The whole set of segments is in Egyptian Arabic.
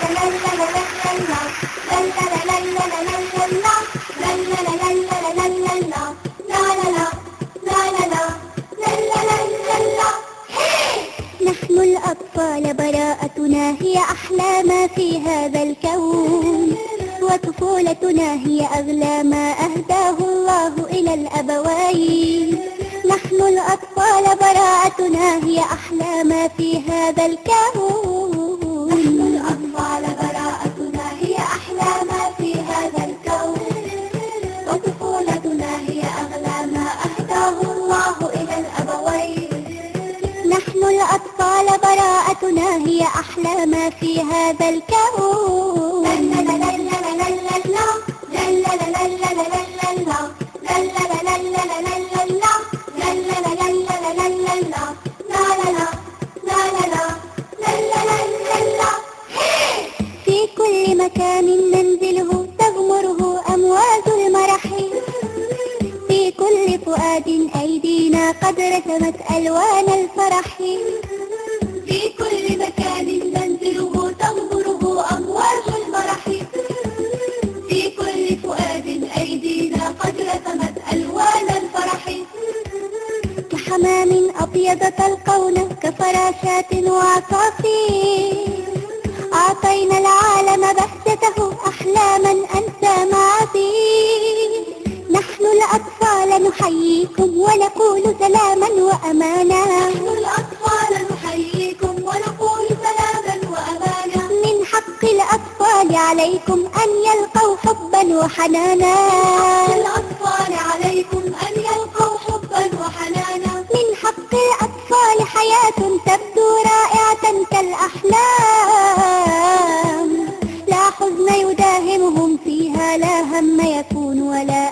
نحن الأطفال براءتنا هي أحلى ما في هذا الكون وطفولتنا هي أغلى ما أهداه الله إلى الأبوين نحن الأطفال براءتنا هي أحلى ما في هذا الكون نحن الأطفال براءتنا هي أحلى ما في هذا الكون وطفولتنا هي أغلى ما أهداه الله إلى الأبوين نحن الأطفال براءتنا هي أحلى ما في هذا الكون في كل مكان ننزله تغمره أمواج المرح في كل فؤاد أيدينا قد رسمت ألوان الفرح في كل مكان ننزله تغمره أمواج المرح في كل فؤاد أيدينا قد رسمت ألوان الفرح كحمام أبيض تلقون كفراشات وعصافير أعطينا العالم بهجته أحلاما أنسى معاذير نحن الأطفال نحييكم ونقول سلاما وأمانا نحن الأطفال نحييكم ونقول سلاما وأمانا من حق الأطفال عليكم أن يلقوا حبا وحنانا الأطفال عليكم أن يلقوا حبا وحنانا من حق الأطفال حياة تبدو رائعة كالأحلام لا حزن يداهمهم فيها لا هم يكون ولا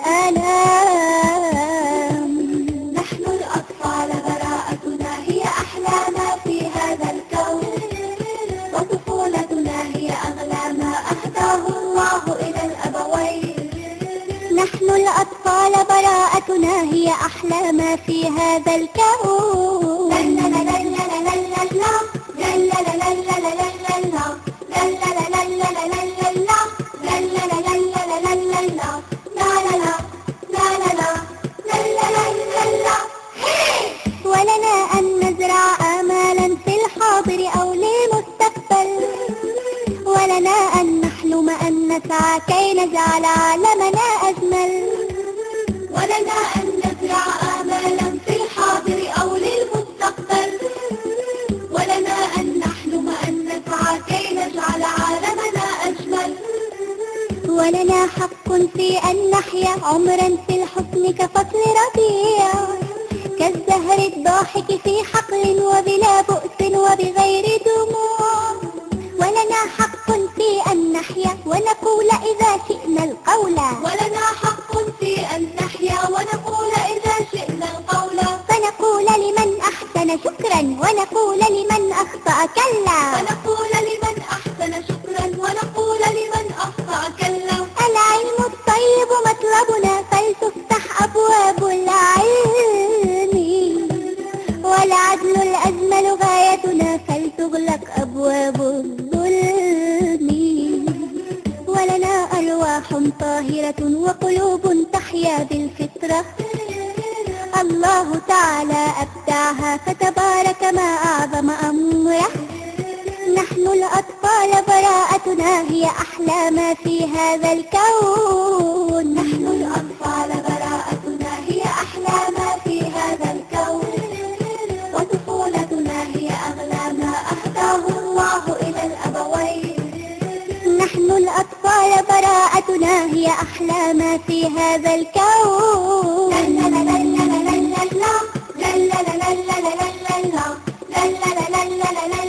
آلام نحن الأطفال براءتنا هي أحلى ما في هذا الكون وطفولتنا هي أغلى ما أهداه الله إلى الأبوين نحن الأطفال براءتنا هي أحلى ما في هذا الكون لا لا لا لا لا لا لا لا لا لا لا لا لا لا لا ولنا أن نزرع آمالا في الحاضر أو للمستقبل ولنا أن نحلم أن نسعى كي نجعل عالمنا أجمل ولنا أن نزرع آمالا في الحاضر أو للمستقبل ولنا أن نحلم أن نسعى كي نجعل عالمنا أجمل ولنا حق في أن نحيا عمرا في الحسن كفصل ربيع كالزهر الضاحك في حقل وبلا بؤس وبغير دموع ولنا حق في أن نحيا ونقول إذا شئنا القول ولنا حق في أن نحيا ونقول إذا شئنا القول فنقول لمن أحسن شكرا ونقول لمن أخطأ كلا ونقول لمن أحسن شكرا ونقول لمن أخطأ كلا العلم الطيب مطلبنا فلتفتح أبواب العلم والعدل الأجمل غايتنا فلتغلق أبواب الظلم ولنا أرواح طاهرة وقلوب تحيا بالفطرة الله تعالى أبدعها فتبارك ما أعظم أمره نحن الأطفال براءتنا هي أحلى ما في هذا الكون نحن الأطفال براءتنا هي أحلى ما في هذا الكون وطفولتنا هي أغلى ما أهداه الله إلى الأبوين نحن الأطفال براءتنا هي أحلى ما في هذا الكون لا لا لا لا لا لا لا لا لا لا لا لا لا لا لا لا لا لا لا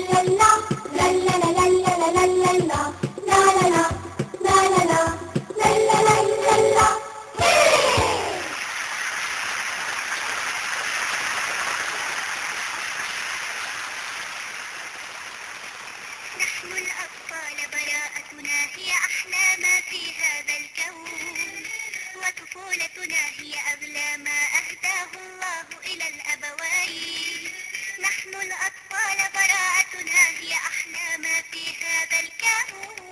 نحن الأطفال براءتنا هي أحلى ما في هذا الكون وطفولتنا هي أغلى ما أهداه الله إلى الأبوين نحن الأطفال براءتنا هي أحلى ما في هذا الكون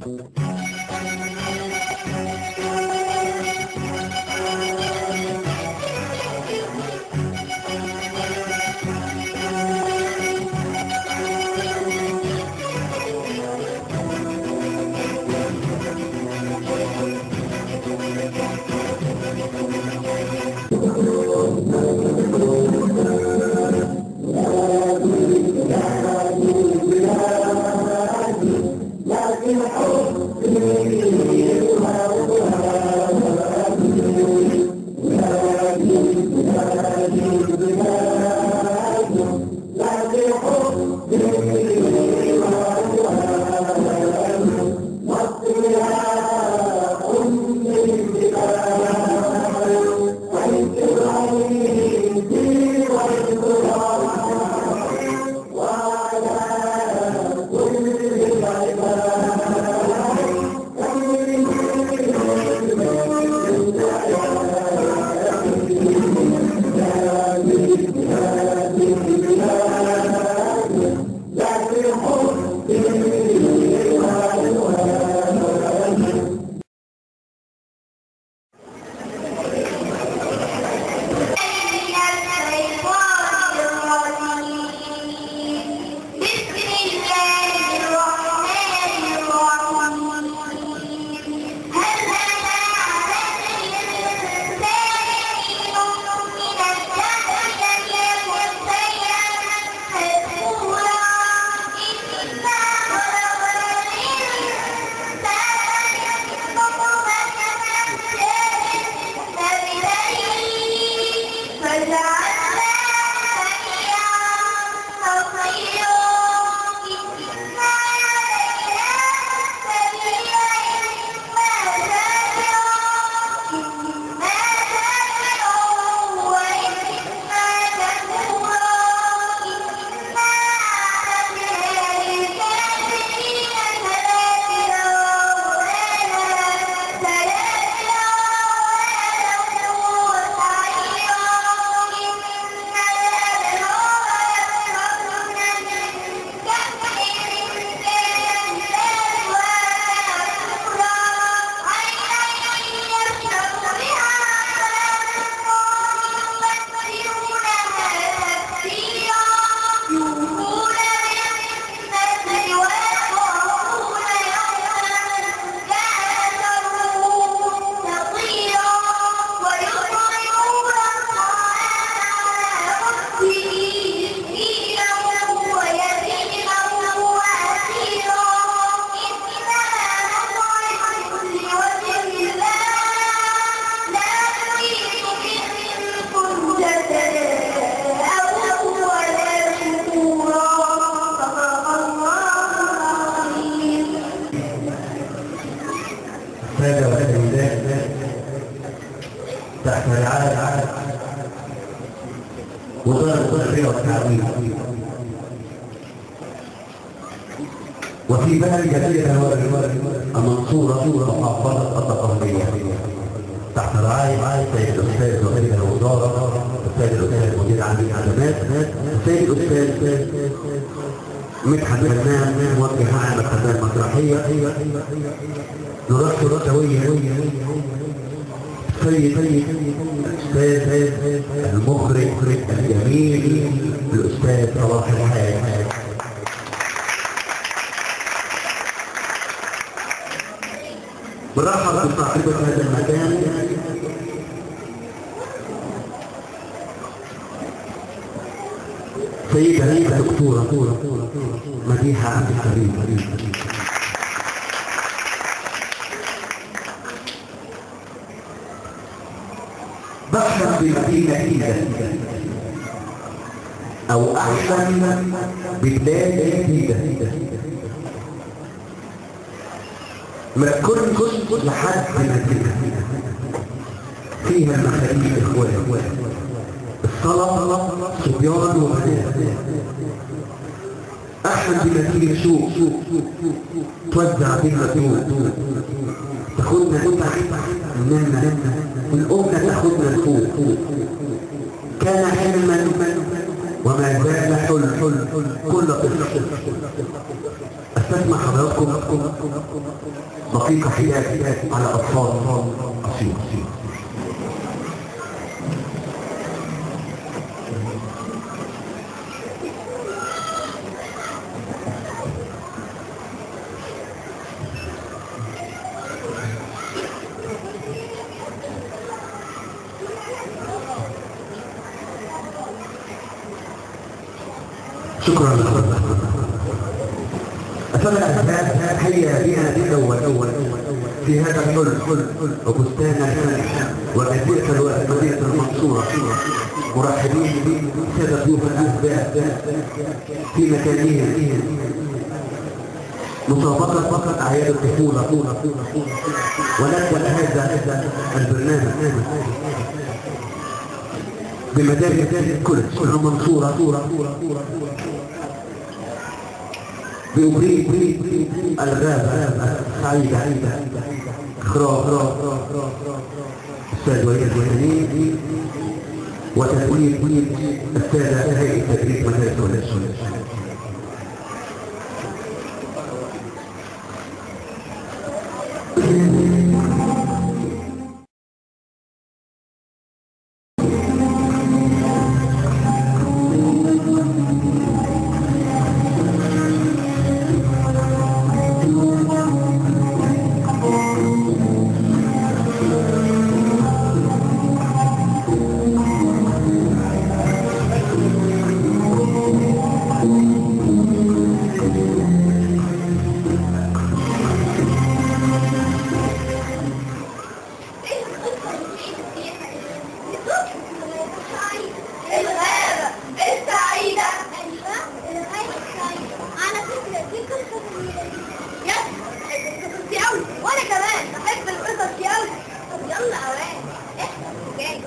السادة والسيدات تحت رعاية وزارة التربية والتعليم وفي بلد جديدة المنصورة محافظة الطقطقية تحت رعاية السيد الأستاذ وزير الوزارة السيد الأستاذ مدير عام الخدمات السيد الأستاذ مدحت فنان موجه عام الخدمات المسرحية نرحب سويا سيد الأستاذ المخرج الجميل الأستاذ صلاح الحاج برحب بصاحبة هذا المكان سيدة الدكتورة مديحة عبد الكريم بحثا بمدينة جديدة أو أحسن ببلاد جديدة من كل كل لحد مدينة فيها المخاريج إخوان الصلاة صبيان وبنات أحمد بمدينة سوق توزع بنا دول تاخدنا نتعب نمنا والأمة تاخدنا لفوق كان حلما وما زال حل حل كل طفل أستاذ نسمع حضراتكم دقيقة حكاية على أطفال أسيوط شكرا لك أسأل الأسباب هيا بنا بالأول أول في هذا الحل وبستان ومدينة مدينة المنصورة مرحبين بسادة ضيوف الأحباب في مكانهم مسابقة فقط أعياد الطفولة ونبدأ هذا البرنامج بمدارس كل المنصورة بأبريد الغابة السعيدة خراف السيد وليد الوهني وتدوير السادة هيئة تدريب مدارس والأسود الغابة السعيدة الغابة السعيدة على فكرة دي قصة جميلة يس القصص دي أوي وأنا كمان بحب القصص دي أوي طب يلا أوان احنا جاي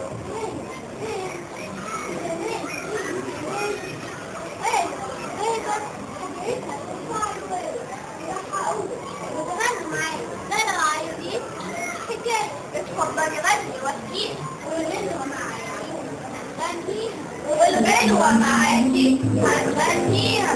اتفضلي غني واسكين والغنوة معاكي هنغنيها والغنوة معاكي هنغنيها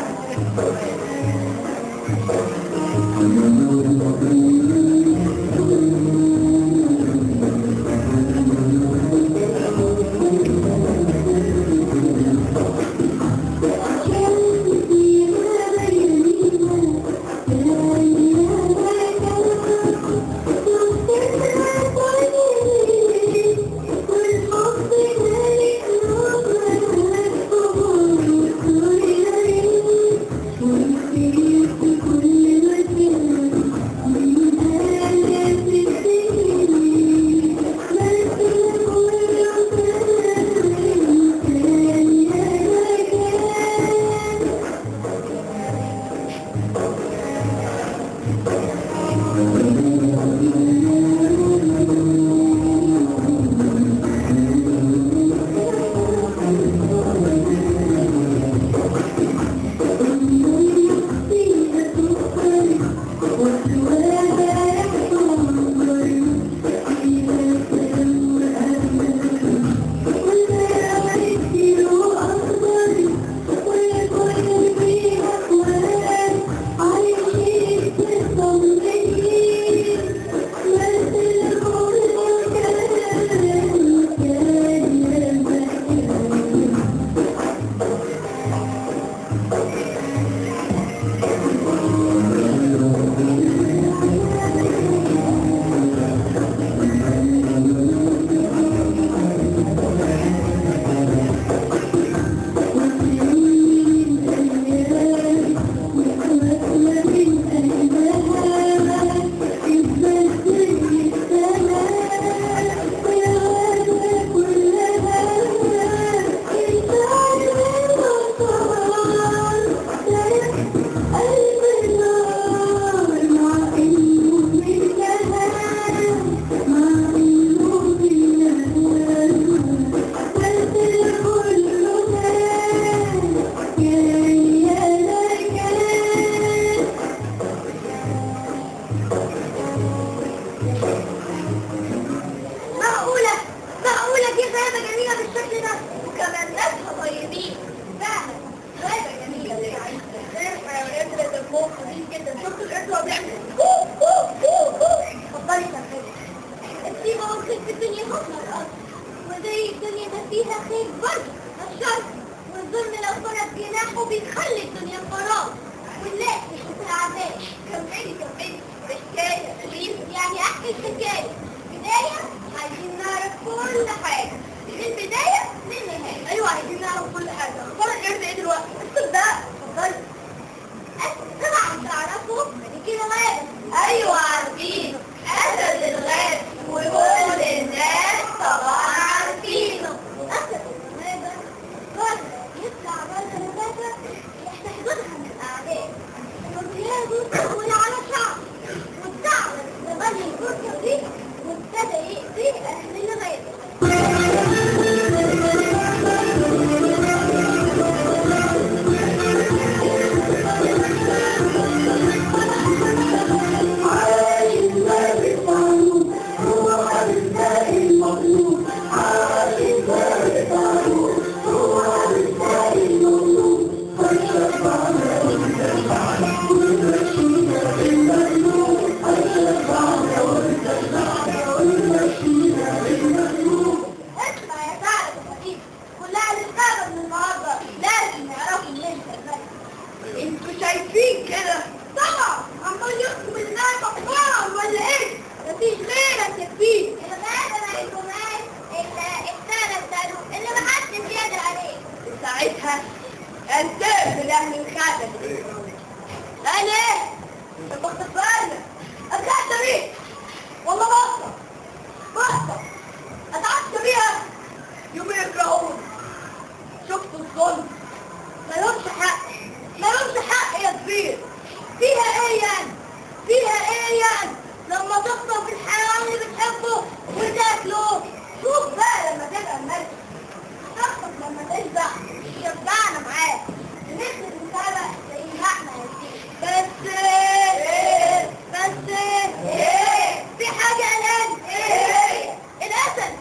فيها خير برضه مش شرط والظلم لو فرض جناحه بيخلي الدنيا فراغ ونلاقي في العذاب كملي كملي حكاية يعني احكي الحكاية بداية عايزين نعرف كل حاجة من البداية للنهاية ايوه عايزين نعرف كل حاجة اخبار القرد ايه دلوقتي اكتب ده اتفضلي طبعا تعرفوا دي كده غاب ايوه عارفين اسد الغاب وكل الناس طبعا عارفينه اسد الغابة قال يطلع بره الغابة يحتحضنها من الاعداء وزياده تقول على شعب والدعوة لبني الفرصة دي وابتدى يأذي اهل الغابة اسمع يا سعد الخفيف كلها للغابة من النهارده لازم يعرفوا ان انت الملك انتوا شايفين كده طبعا عمال يخطب الناس اخبار ولا ايه مفيش غيرك يا كبير الغابة ما يكونهاش الا السنة التالو اللي محدش يقدر عليه ساعتها انتبه لاهل الخاتم انا ايه بختفالنا اتغدى بيه والله بطل بطل اتعشى بيها يوم يكرهون شفت الظلم ملهمش حق ملهمش حق يا كبير فيها ايه يعني فيها ايه يعني لما تخطف الحيوان اللي بتحبه وتاكله شوف بقى لما تبقى الملك تخطف لما تشبع شبعنا معاه نخدم المسابقة زي ما احنا يا سيدي بس ايه بس ايه في حاجة قلقان ايه الاسد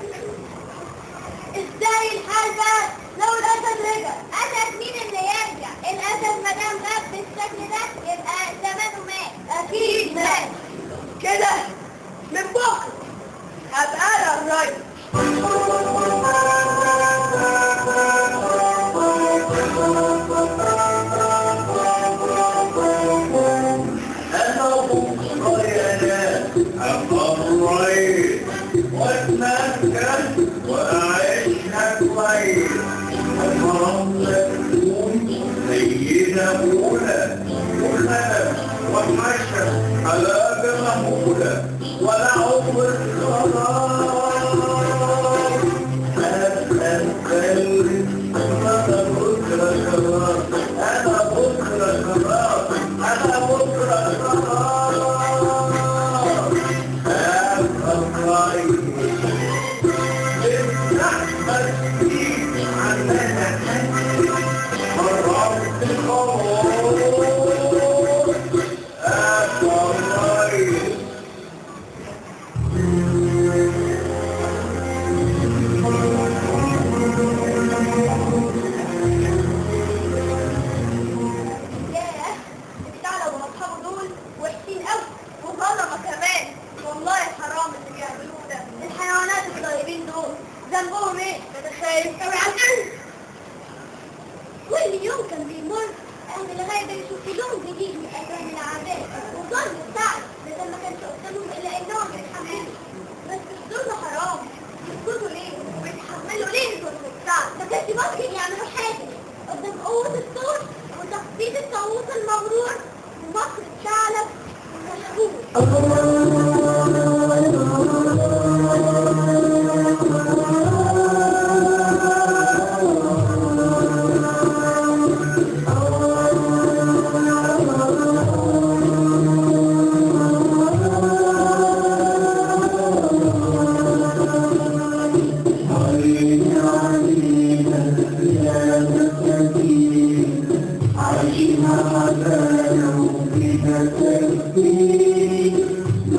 ازاي الحال ده لو الاسد رجع اسد مين اللي يرجع الاسد ما دام غاب بالشكل ده يبقى زمانه مات اكيد مات كده من بكره هبقى انا الريس أنا بكرة يا ناس أبقى الرئيس وأتمكن وأعيشها كويس وفرنسا تكون سيدة أولى وخلف وحشر حلاقة مهولة ولا عمر خلاص أنا أتكلم أنا بكرة خلاص أنا بكرة خلاص أنا بكرة خلاص أبقى الرئيس الزحمة تزيد عننا مرات خلاص أبقى الرئيس ياه الثعلب واصحابه دول وحشين قوي وظلمه كمان والله حرام اللي بيعملوه ده الحيوانات الطيبين دول ذنبهم ايه؟ ده خايف قوي عنهم كل يوم كان بيمر اهل الغابه يشوفوا لهم جديد من الوان العذاب وظلم الثعلب لان ما كانش قدامهم الا انهم يتحملوا بس الظلم حرام يسكتوا ليه؟ ويتحملوا ليه ظلم الثعلب؟ ما كانش ممكن يعملوا حاجه قدام قوه الصوت وتخفيض الطاووس المغرور ومصر الثعلب مشهور عايشين على يوم بتكفي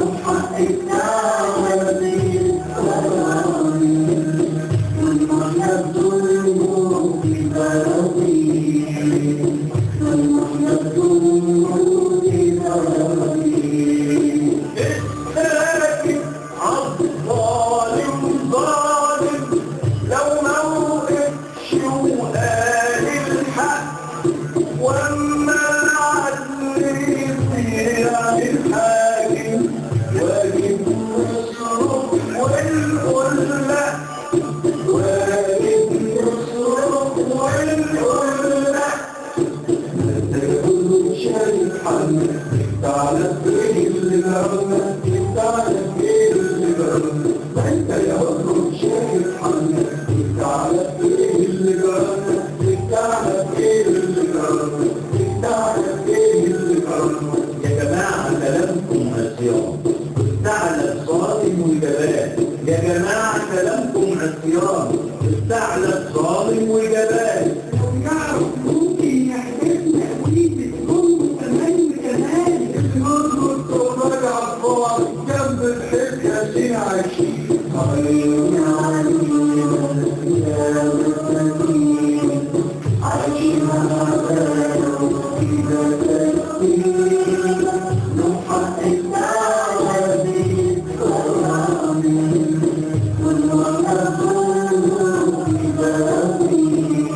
جرانا انت على ايه اللي جرانا ما انت يا وطن شايف حالنا انت على ايه اللي جرانا انت على ايه اللي جرانا انت على ايه اللي جرانا يا جماعة كلامكم عصيان استعلى الصارم والجبال يا جماعة كلامكم عصيان استعلى الصارم والجبال ويعرف ممكن يحدثنا وليد كل كمان كمان اسمه التوراج عطار جنب الحب يا سين عايشين عين علينا يا مساكين عين عباده إذا تسكين نحقق دعوة بالكرام كل ونقول ببابين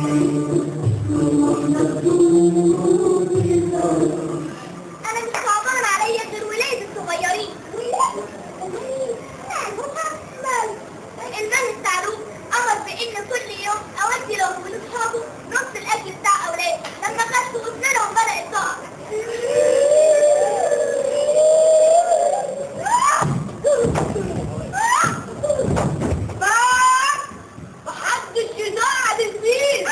أنا مش صعبان عليا غير ولادي الصغيرين المال التعلوم أمر بإن كل يوم أودي له من أصحابه نص الأكل بتاع أولاده لما خدت أذنهم بدأ الطاقة محدش يزعل الدين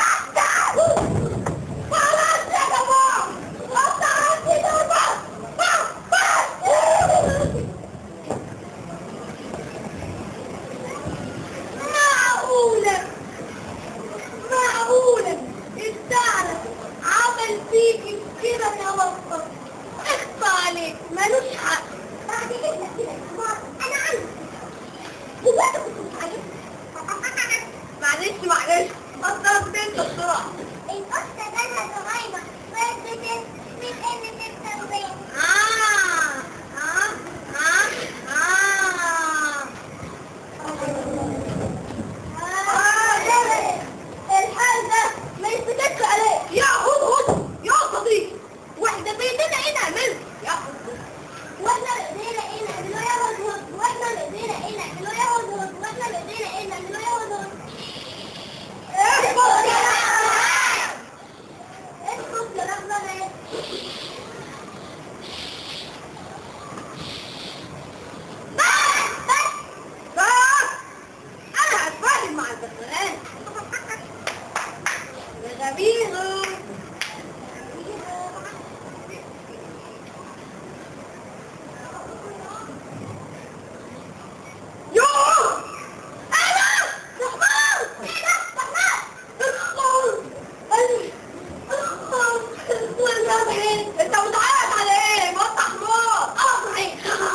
خلاص يا جماعة قطعت الأربعة معقولة معقولة الثعلب عمل فيكي كده يا بطة اخفى عليك ملوش حق بعد كده كده يا جماعة أنا عندي هو أنت كنت بتعيط؟ معلش معلش أصلا بنت بسرعة الأخت جالها زهايمر وقت بتنسى من إن تبقى آه آه آه آه الحال ده ما يثبتش عليه يا هود هود يا صديقي واحنا بايدينا ايه نعمله يا هود هود واحنا بايدينا ايه نعمله يا هود هود واحنا بايدينا ايه نعمله يا هود هود واحنا بايدينا ايه نعمله يا هود هود اسكت يا رحمن اسكت يا رحمن بس بس بس انا هتفاهم مع البغبغان غبيغو يوه انا رحمن ايه ده رحمن رحمن انت متعرف على ايه؟ ما انت حمار اصحي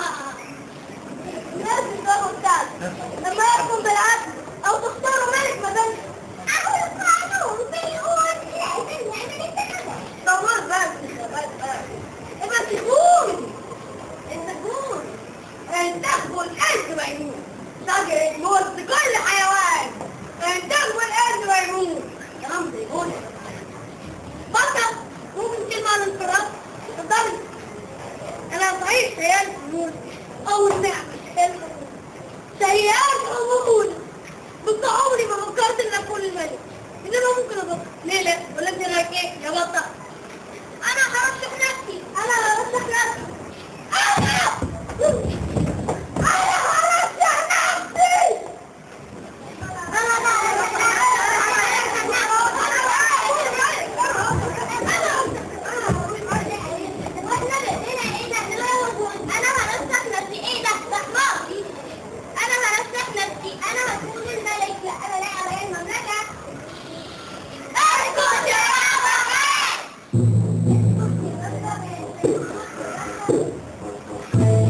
لازم تبقى ممتاز لما يحكم بالعدل او تختاروا ملك مدني اقول القانون بيقول لازم نعمل التكلم طول بس بس بس ابقى تقول النجوم انتخبوا القلب ميمون شجر الموت لكل حيوان انتخبوا القلب ميمون كلام بيقول بطل ممكن كلمة عن الفراغ اتفضلي انا صحيح سيال الامور او النعمة سيئات أمور بس عمري ما فكرت ان اكون الملك انما ممكن ابطل ليه لا ولا انت رايك ايه يا بطل انا هرشح نفسي انا هرشح نفسي انا انا هرشح نفسي انا هرشح نفسي ايه ده ده حمار انا هرشح نفسي انا هكون الملك لا انا لا على المملكه اسكت يا رب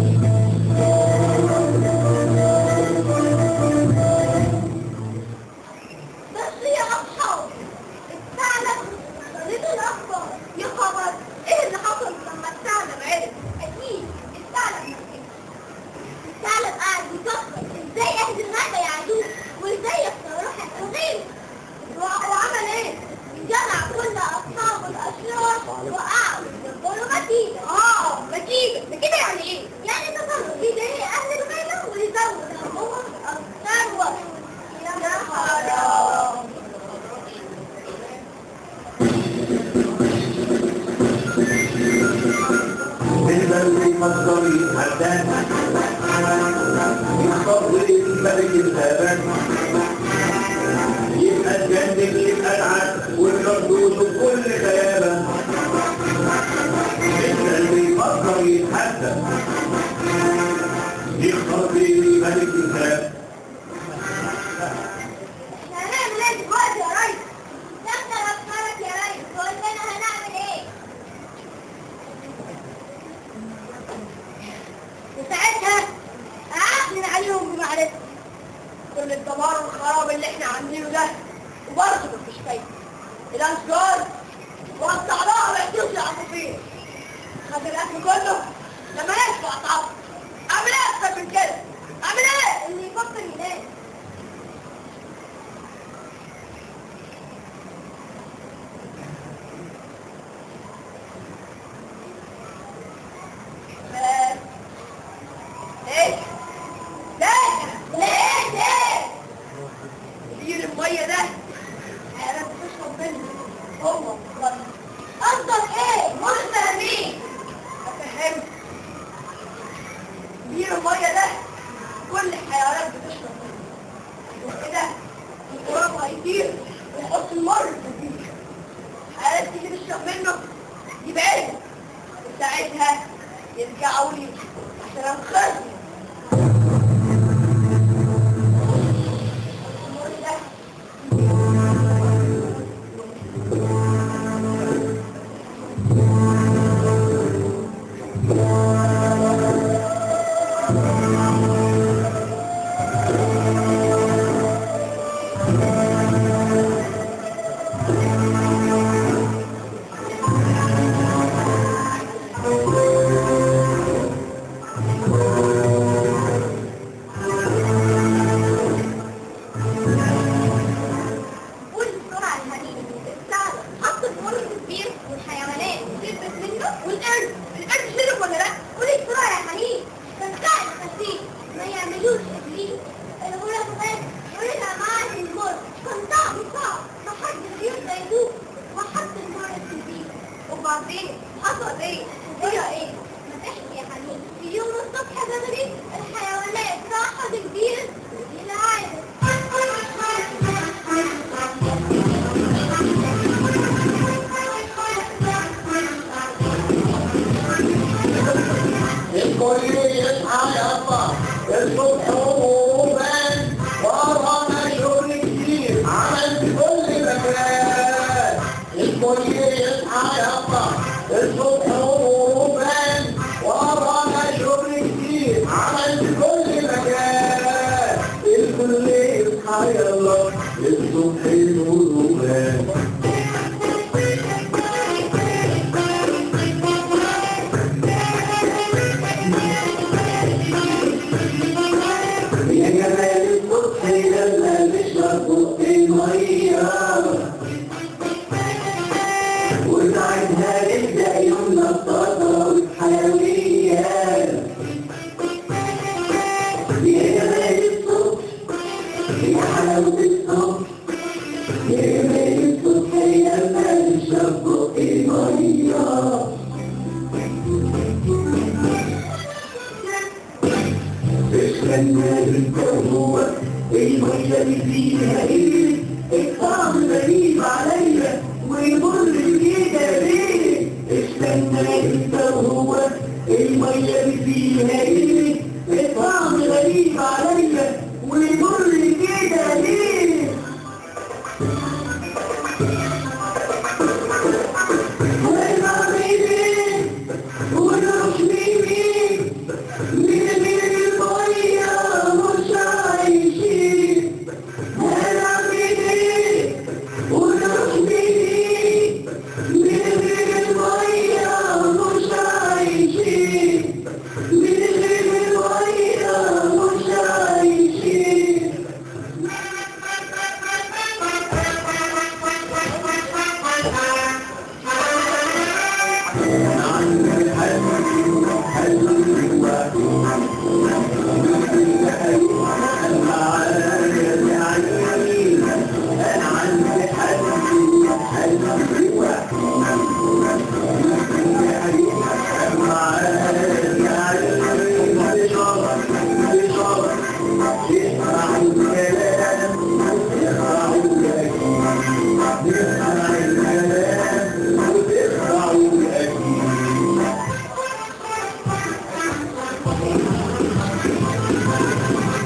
يخضر الملك الهبان يبقى تجنن يبقى تعب والمردود بكل خيابة انت اللي يفكر يتحدى يخضر الملك الهبان احنا هنعمل ايه دلوقتي يا ريس؟ دخل افكارك يا ريس وقول لنا هنعمل ايه؟ وساعتها اعلن عليهم بمعرفتي كل الدمار والخراب اللي احنا عاملينه ده وبرضه مفيش فايده الاشجار وقطعناها ما يقدروش يعرفوا فين خد الاكل كله لما يشبع طعم اعمل ايه اكتر من كده؟ اعمل ايه؟ اللي يفكر ينام بس ليه؟ ليه؟ ليه؟ ليه؟ كتير المية ده انا بتشرب منه هو بس قصدك ايه؟ مش فاهمين افهمك كتير المية ده كل الحيوانات بتشرب منه وكده التراب هيطير ويحط المر في البيت حيوانات تيجي تشرب منه يبعدوا وساعتها يرجعوا لي عشان انقذهم المر ده قول بسرعة الحديد الثعلب حط المر في البير والحيوانات شربت منه والقرد القرد شرب ولا لا؟ قولي بسرعة يا حنين كان ثعلب خسيس ما يعملوش ابليس الغراب غاب ورجع معاه المر كان طعم صعب ما حدش يقدر يدوق وحط المر في البير وبعدين حصل ايه؟ وفيها ايه؟ ما تحكي يا حنين في يوم الصبح بدري الحيوانات راحت البير ودي العادة الكل يصحى يلا الصبح وبان ورانا شغل كتير عمل في كل مكان الكل يصحى يلا الصبح وبان ورانا شغل كتير عمل في كل مكان الكل يصحى يلا الصبح وبان يا جمال الصبح لما نشرب بق ميه وساعتها نبدا يومنا بطاقه والحيويات يا جمال الصبح يا حلاوه الصبح يا جمال الصبح لما نشرب بق ميه استنى الجوع المية اللي فيها ايه الطعم غريب عليا ويمر كده ليه استنى الجوع المية اللي فيها ايه الطعم غريب عليا ويمر كده ليه والمغرب ايه ونروح مين من غير المية مش عايشين هنعمل ايه ونروح مين من غير المية مش عايشين من غير المية مش عايشين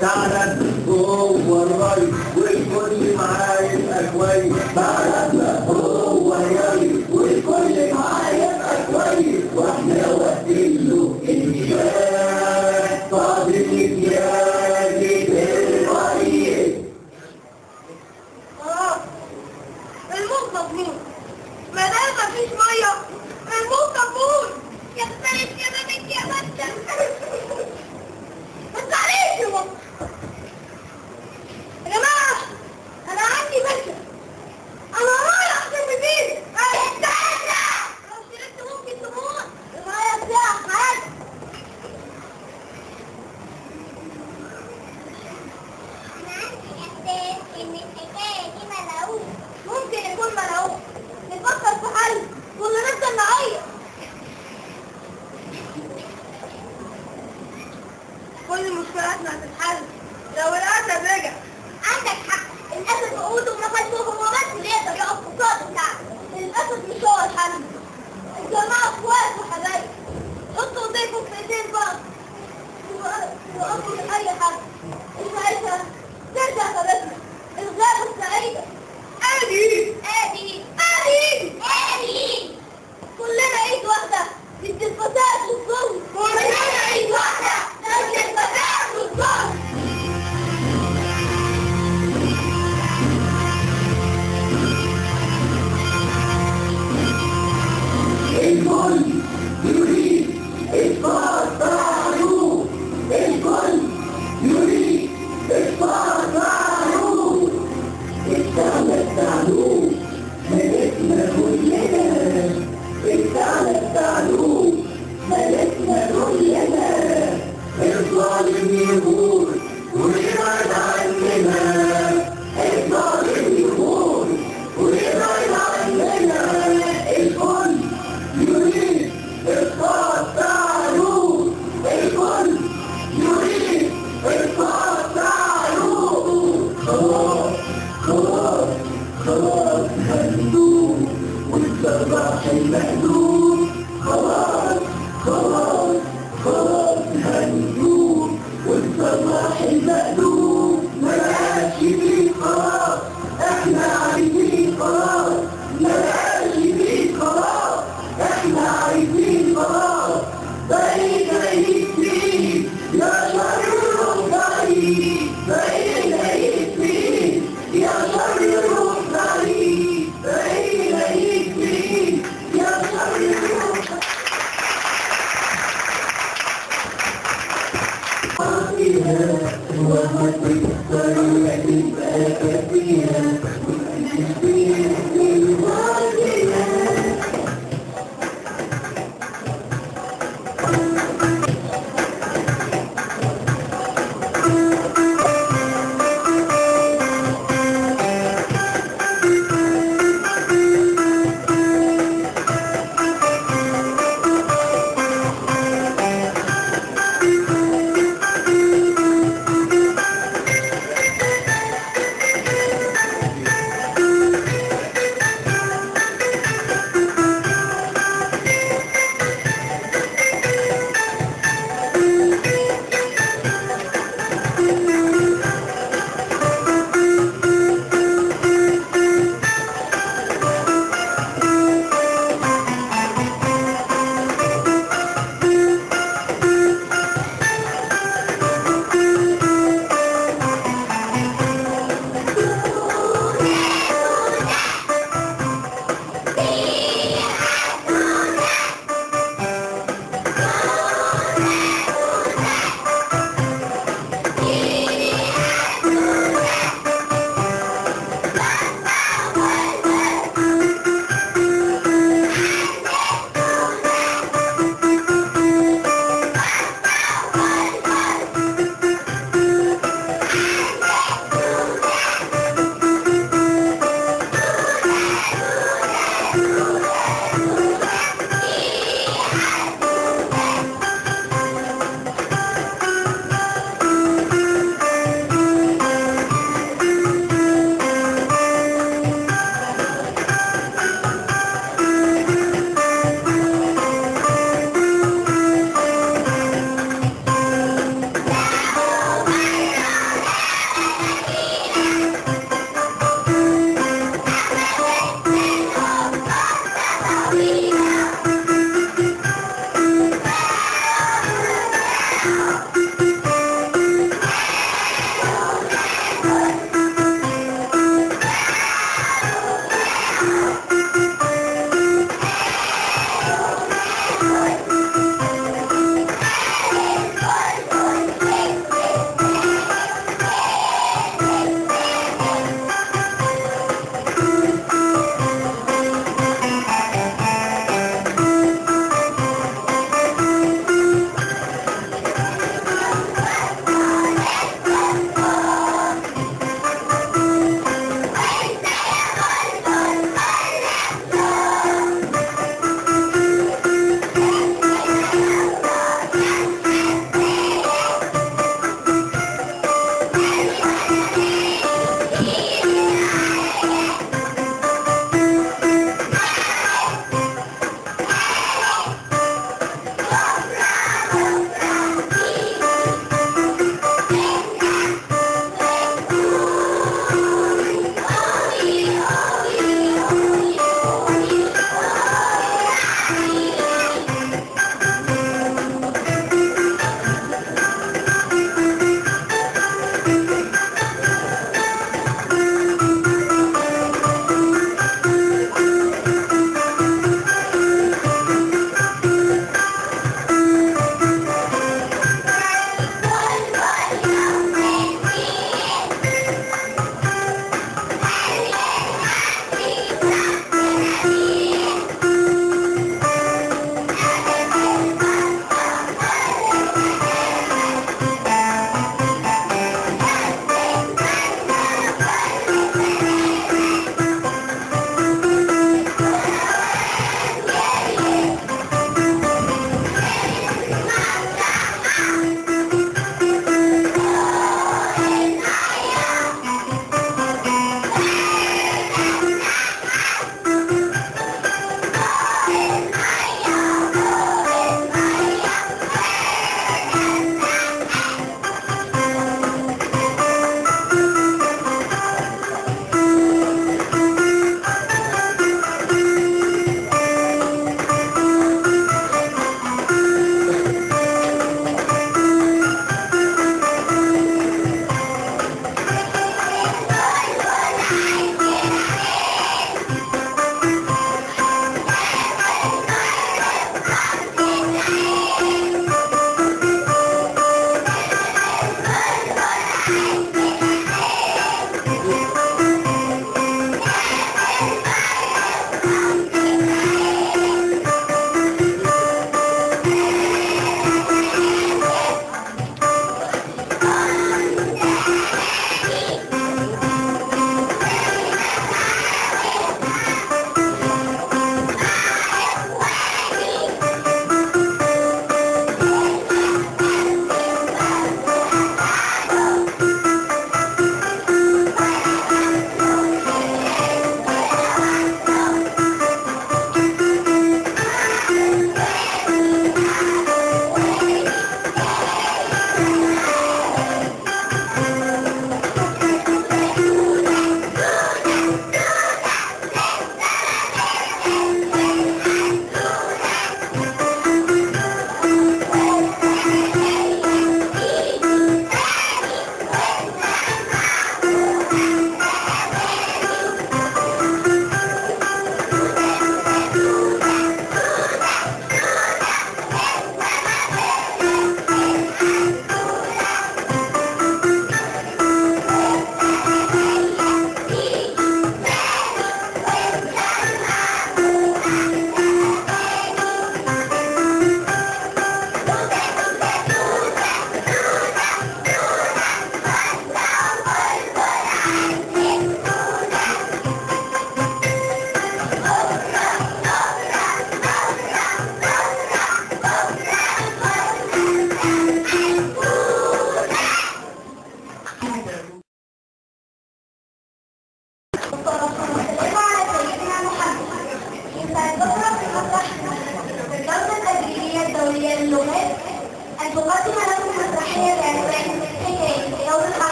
تعالى هو الري والكل معاه يبقى كويس تعالى هو الري والكل معاه يبقى كويس واحنا واقفين له الجهاد فاضل الجهاد الرئيس خلاص الموت مضمون ما دام مفيش ميه الموت مضمون يختلف يا بنت يا بنت ما تزعليش يا ماما يا جماعه انا عندي فكره انا رايح في المدينه استنى لو شربت ممكن تموت الميه فيها حاجه ممكن يكون ملعوب نفكر في حل ولا نفضل نعيط كل مشكلاتنا هتتحل لو الاسد رجع عندك حق الاسد وقوته ونفسه هو بس اللي يقدر يقف في الصوت بتاعك الاسد مش هو الحل الجماعه اخوات وحبايب حطوا ايديكم في ايدين بعض وقفوا لأي حد المعيشة ترجع ثبتنا الغابة السعيدة آدي آدي آدي آدي كلنا ايد واحدة ضد الفساد والظلم كلنا ايد واحدة ضد الفساد والظلم الكل يريد إسقاط طاعون الكل يريد إسقاط طاعون استعمل الطاعون ملكنا كلنا استعمل الطاعون ملكنا كلنا الظالم يموت ويبعد عننا الظالم يموت ويبعد عننا الكل يريد إسقاط طاعون الكل يريد إسقاط طاعون خلاص خلاص خلاص هندوم والصباح المهدوم خلاص خلاص خلاص هندوم والصباح المهدوم ما بقاش فيه خلاص احنا عايزين خلاص ما بقاش فيه خلاص احنا عايزين خلاص بقينا يكفي يا شر الرفاعي بقينا يكفي يا شر الرفاعي بقينا يكفي يا شر الرفاعي وما تكسر تبقى كثيرة وتشبيه الواجهة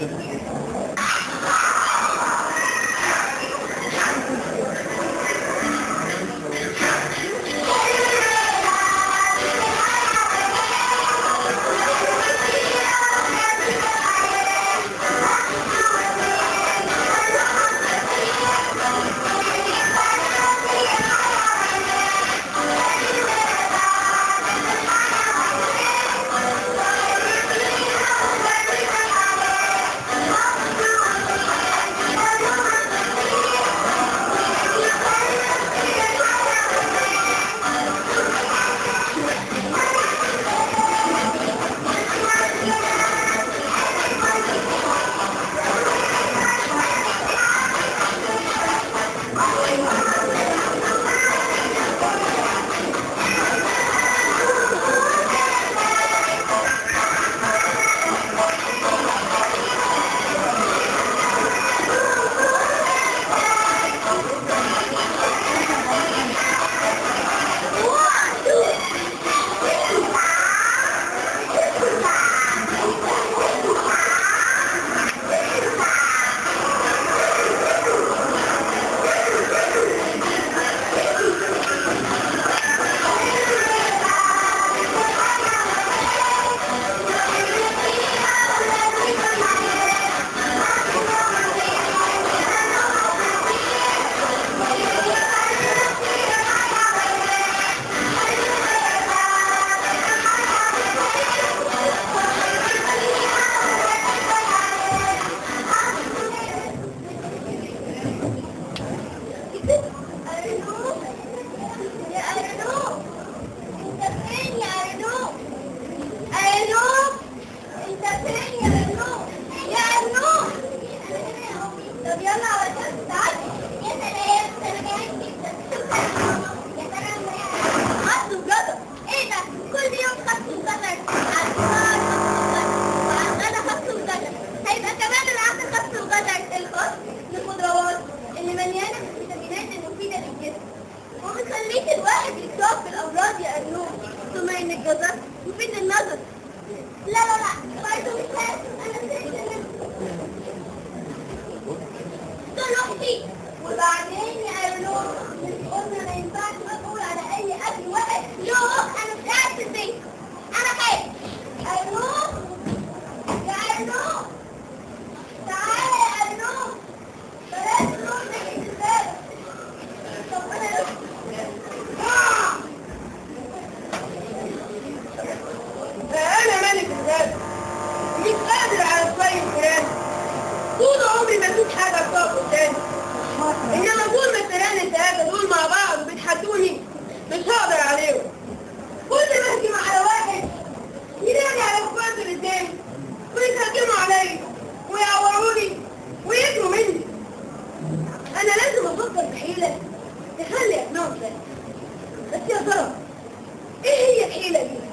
وبتخليك الواحد يتصاب بالأمراض يا أنوم ثم إن الجزر مفيد للنظر لا لا لا برضه مش لازم أنا سيد دول أختي وبعدين يا أنوم مش قلنا ما ينفعش أقول على أي أكل واحد له أنا مش قاعد في البيت أنا خايف أنوم يا أنوم تعالى يا أنوم بلاش نروح ناحية الباب طب أنا آه أنا ملك الغاب مش قادر على شوية فيران طول عمري ما فيش حاجة بتقف قدامي إنما طول ما الفيران التلاتة دول مع بعض وبيتحدوني مش هقدر عليهم كل ما أهجم على واحد ينادي على إخواته اللي قدامي ويتهجموا عليا ويعوروني ويجروا مني أنا لازم أفكر في حيلة تخلي أبنائهم سلام بس يا ترى إيه هي الحيلة دي؟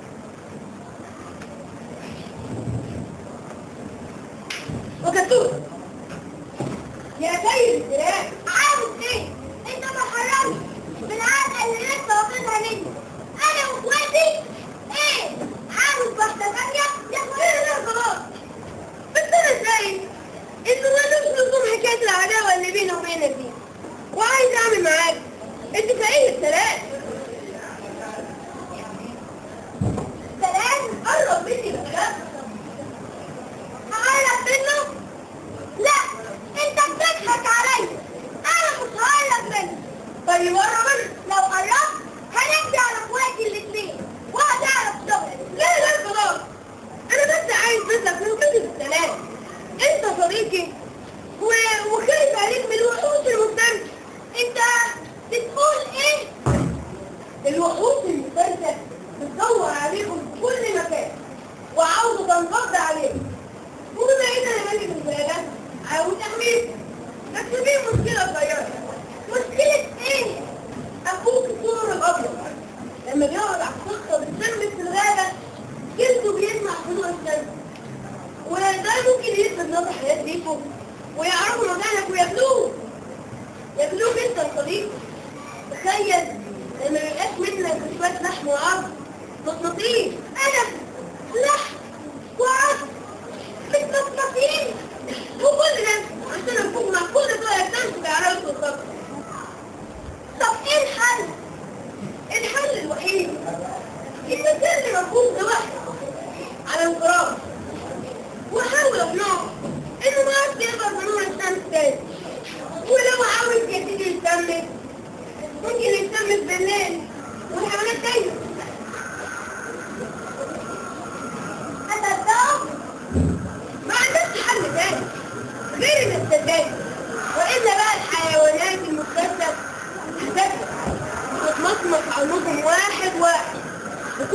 وكتوت يا سيد السلام عاوز ايه؟ انت ما حرمت بالعادة اللي لسه واخدها مني انا واخواتي ايه؟ عاوز واحدة ثانية يا اخويا لا خلاص بس انا شايف انه ملوش لزوم حكايه العداوه اللي بيني وبينك دي وعايز اعمل معاك انت فقيه السلام سلام قرب مني بس هقرب منه؟ لا انت بتضحك عليا انا مش هقرب منه طيب قرب منه لو قربت هنمشي على اخواتي الاثنين وهتعرف شغلي لا لا خلاص انا بس عايز مثلك من قصه السلام انت صديقي و... وخايف عليك من الوحوش المفترسه انت بتقول ايه؟ الوحوش المفترسه بتدور عليكم في كل مكان وعاوزه تنقض عليكم وبما ان انا ملك البلدان عاوز احميكم بس في مشكله صغيره مشكلة ايه؟ اخوك السور الابيض لما بيقعد على الصخره بتشمس في الغابه جلده بيسمع هدوء الشمس وده ممكن يثبت نظر حياه ليكم ويعرفوا مكانك وياكلوه ياكلوك انت يا صديقي تخيل لما يبقاش منك شويه لحم وعظم مطمطين انا لحم وعظم مش مطمئن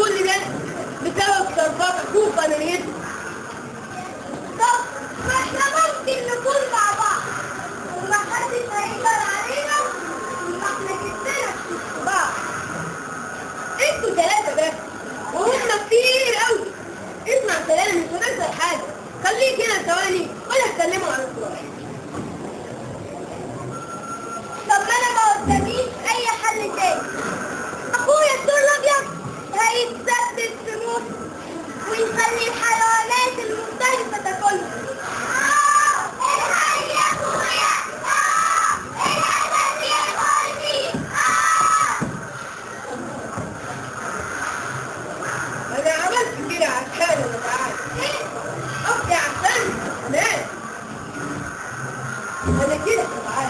كل ده بسبب تصرفات اخوك انا نيتي طب ما احنا ممكن نكون مع بعض ومحدش هيقدر علينا وما احنا كتير بعض انتوا ثلاثة بس وهم كتير قوي اسمع كلامي مش هتخسر حاجة خليك هنا ثواني ولا اتكلموا عن الصراحة طب ما انا ما قداميش اي حل تاني اخويا الدور الابيض هيتسبب في موت ويخلي الحيوانات المختلفة تاكلها آه، الحي يا اخويا آه، الاسد ياكلني آه. انا عملت كده عشان انا تعالى قصدي عشان انا انا كده تعالى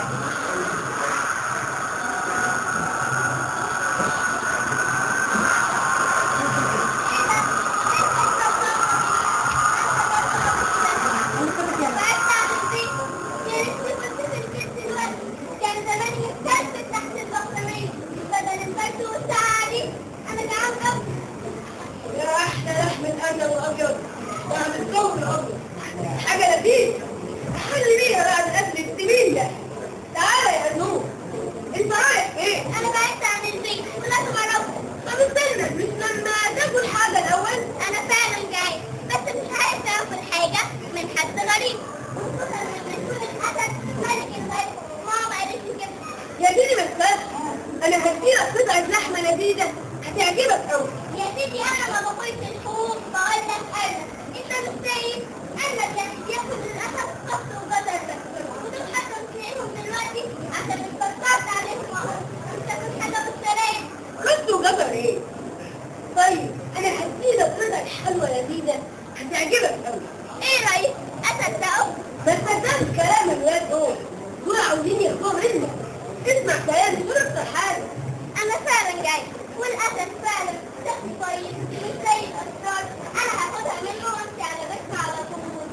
كان زمان يتكلم تحت البطانية بدل البرد والساعة دي أنا جعان قوي يا احلى لحم الارنب الابيض طعم الثوم الابيض حاجه لذيذه حل بيها بقى الاكل السمين ده تعالى يا نور انت رايح فين؟ أنا بعدت عن البيت ولازم أروح طب استنى مش لما تاكل حاجه الاول أنا فعلا جعان بس مش عايز آكل حاجة من حد غريب وخصوصا لما يكون الأسد ملك الغيب ماما قالت لي كده يا سيدي ما تخافش انا هديلك قطعه لحمه لذيذه هتعجبك قوي يا سيدي أنا ما باكلش الحوم بقول لك أنا أنت مش شايف أنا كان ياكل الأسد قص وجزر بس ودول حتى مش لاقيهم دلوقتي عشان اتبطرت عليهم أنت مش حاجة بالسلام خد وجزر ايه؟ طيب انا هديلك قطعه حلوه لذيذه هتعجبك قوي إيه رأيك؟ أسد ده أهو. بس ما تنساش كلام الولاد دول دول عاوزين ياخدوها منك اسمع كلامي دول اكتر حاجه أنا فعلا جاي والأسد فعلا شخص طيب مش زي الأشرار أنا هاخدها منه وأمشي على بيتنا على طول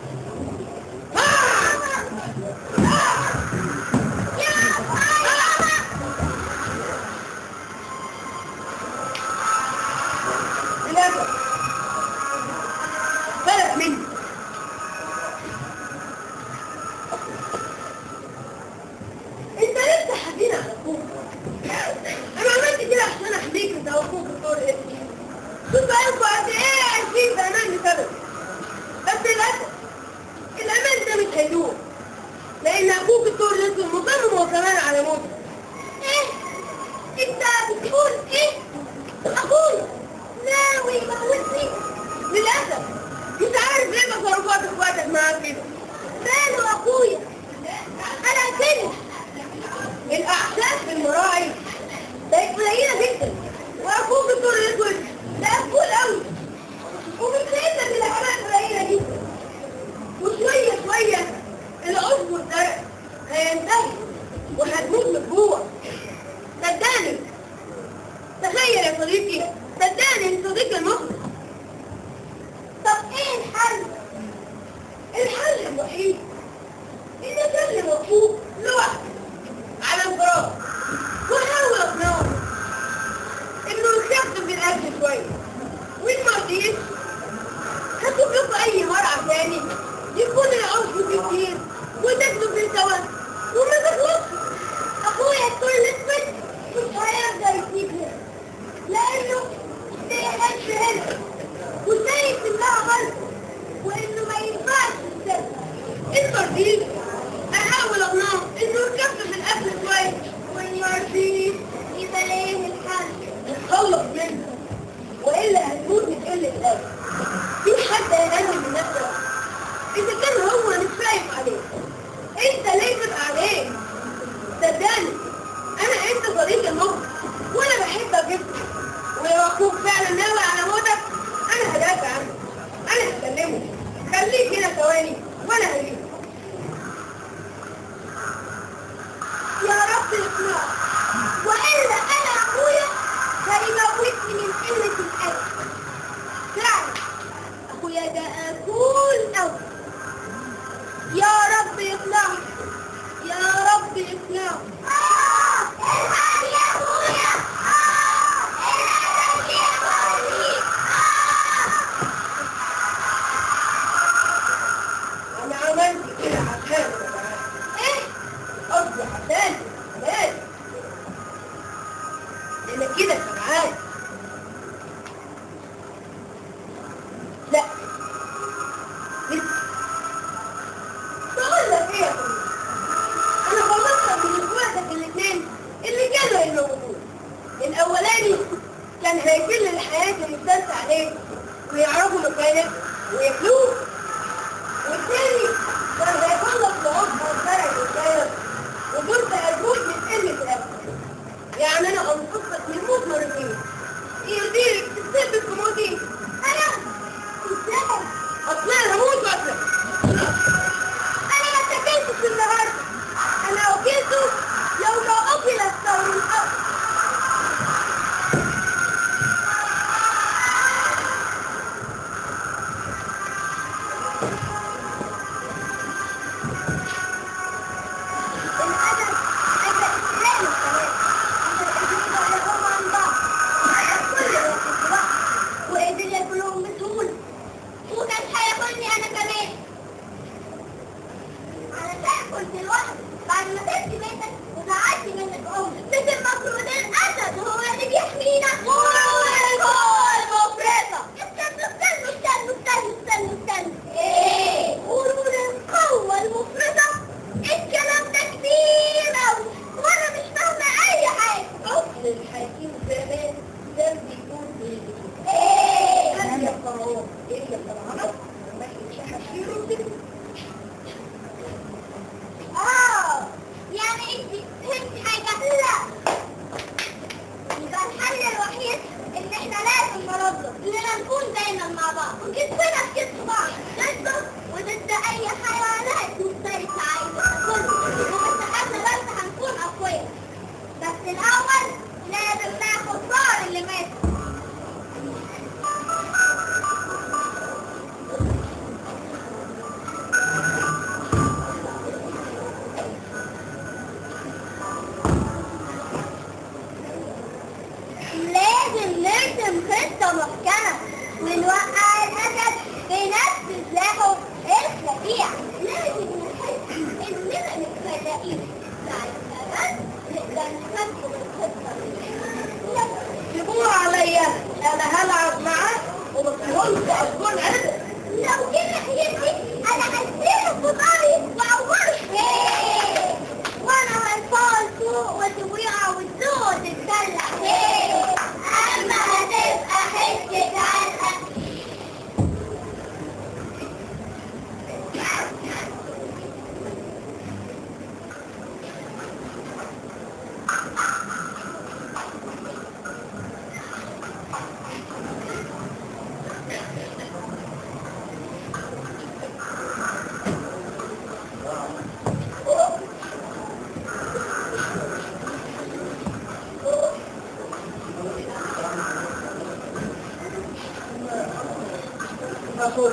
يا ماما للاسف بلد مني انت لسه حزين على اخوك انا عملت كده عشان احميك انت واخوك الدور اسمي خد بالكوا قد ايه عايشين في امان بسبب بس للاسف الامان ده مش هيدوم لان اخوك الدور لسه مصمم هو كمان على موته إيه؟ أنت بتقول إيه؟ أخويا ناوي يموتني للاسف مش عارف ليه تصرفات اخواتك معاك كده ماله أخويا أنا كده الاحساس بالمراعي بقت قليله جدا واخوك الدور الاسود ده مقبول قوي ومش سايبنا في الحالات قليله جدا وشويه شويه العصب ده هينتهي وهتموت من جوه صدقني تخيل يا صديقي صدقني انت صديقي المخلص طب إيه الحل؟ الحل الوحيد ان اكلم اخوك لوحده على انفراد واحاول اقنعه انه يخفف من الاكل شويه وان ما رضيش هشوف لكم اي مرعى تاني يكون العشب فيه كتير وتاكلوا فيه سوا وما تخلصش أخويا الطول الأسود مش هيرضى يسيبني لأنه بيحب هنا وشايف إنها غلط وإنه ما ينفعش يسيبها انت رضيت احاول اقنعه انه يخفف الاكل شويه وإن يرضيك يبقى ليه الحل نتخلص منه والا هتموت من قله الادب في حد هيقلل من نفسه اذا كان هو مش خايف عليك انت ليه تبقى عليه صدقني انا انت صديق الموت وانا بحبك جدا ولو اخوك فعلا ناوي على موتك انا هدافع عنه انا هكلمه خليك هنا ثواني وانا هجيبه يا رب اقنعه وإلا أنا أخويا هيموتني من قلة الأكل فعلا أخويا ده أكول أوي يا رب اقنعه يا رب اقنعه آه الحق يا أخويا آه الحق يا أخويا كل الحياة المستنسى عليه ويعرفوا مكانه وياكلوه والتاني كان هيخلص لعب والزرع والخير وكنت هتموت من قلة الأكل يعني أنا أنقذك من الموت مرتين يرضيك تسبب في موتي أنا إزاي؟ أصل أنا هموت وأسلم أنا ما سكنتش النهاردة أنا أكلته يوم أكل الثور الأرض الأدب أدب إسلامي كمان الأدب يعرفهم عن بعض كل واحد لوحده وقدر ياكلهم بسهولة وكان هياكلني أنا كمان علشان كنت لوحدي بعد ما سبت بيتك وزعلت منك أمي بس المفروض الأسد هو اللي بيحمينا وهو المفرطة استنوا استنوا استنوا استنوا استنوا استنوا ايه قولوا القوة المفرطة الكلام ده كبير أوي وأنا مش فاهمة أي حاجة أصل الحكيم زمان كان بيقول إيه؟ ايه هل يا فرعون إيه يا فرعون؟ لما يتشحن فيه اه يعني انت فهمت حاجة لا يبقى الحل الوحيد ان احنا لازم نربط اننا نكون دايما مع بعض وكتفنا في كتف بعض ضده وضد اي حيوانات مفترسة عايزة كله ومساحاتنا بس هنكون اقوياء بس الاول لازم ناخد صار اللي مات لازم نرسم خطة محكمة ونوقع الأسد في نفس سلاحه السريع لازم نحس إننا متفرقين ساعتها بس نقدر نفكر الخطة سيبوها عليا أنا هلعب معاه وما تقولش أكون أنا لو كده حياتي أنا هسيبه في طريق وأوله إيه وأنا هنفعل فوق وتوقع والزود تتدلع إيه أما هتبقى حتة علقة أخوك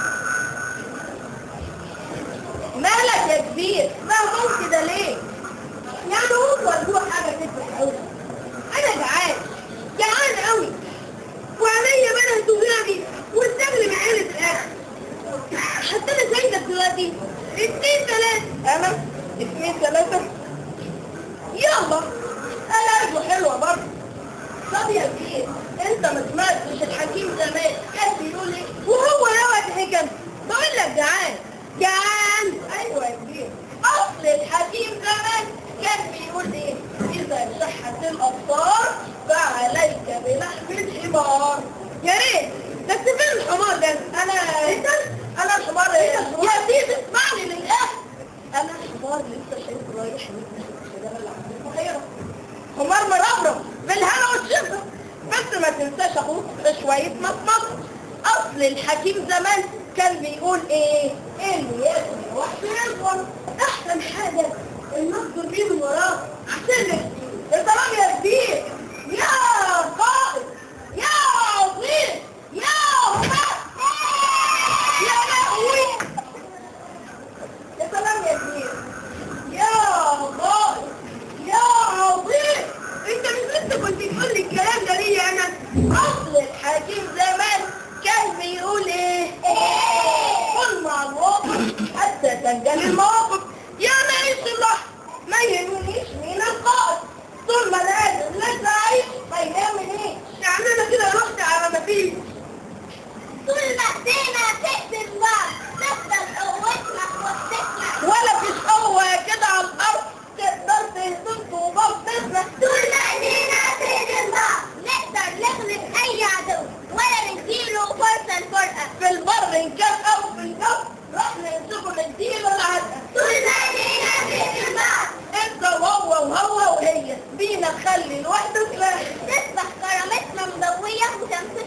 مالك يا كبير مهموم كده ليه يعني هو الجوع حاجة تفرح أوي أنا جعان جعان أوي وعليا منها توجعني والدم معانا في الآخر حتى أنا سايبك دلوقتي اتنين تلاتة أنا اتنين تلاتة يلا أنا قلبه حلوة برضه طب يا كبير انت ما سمعتش الحكيم زمان كان بيقول ايه وهو يقعد حكم بقول لك جعان جعان ايوه يا كبير اصل الحكيم زمان كان بيقول ايه اذا شحت الابصار فعليك بلحم الحمار يا ريت بس فين الحمار ده انا انت انا الحمار ايه يا سيدي اسمعني للاخر انا الحمار لسه شايفه رايح من الشجره اللي عند البحيره حمار مربرب بالهنا والشفا بس ما تنساش اخوك شوية مصمص اصل الحكيم زمان كان بيقول ايه اللي ياكل الوحش يكبر احسن حاجة النصر بيه من وراه عشان يا سلام يا كبير يا قائد يا عظيم يا وفاء يا لهوي يا سلام يا كبير يا قائد يا عظيم انت مش انت كنت تقول لي الكلام ده ليه انا اصل الحكيم زمان كان بيقول ايه كن مع الواقف حتى تنجل المواقف يا نعيش اللحظة ما يهمنيش مين القائد طول ما لازم لسه عايش ما يهمنيش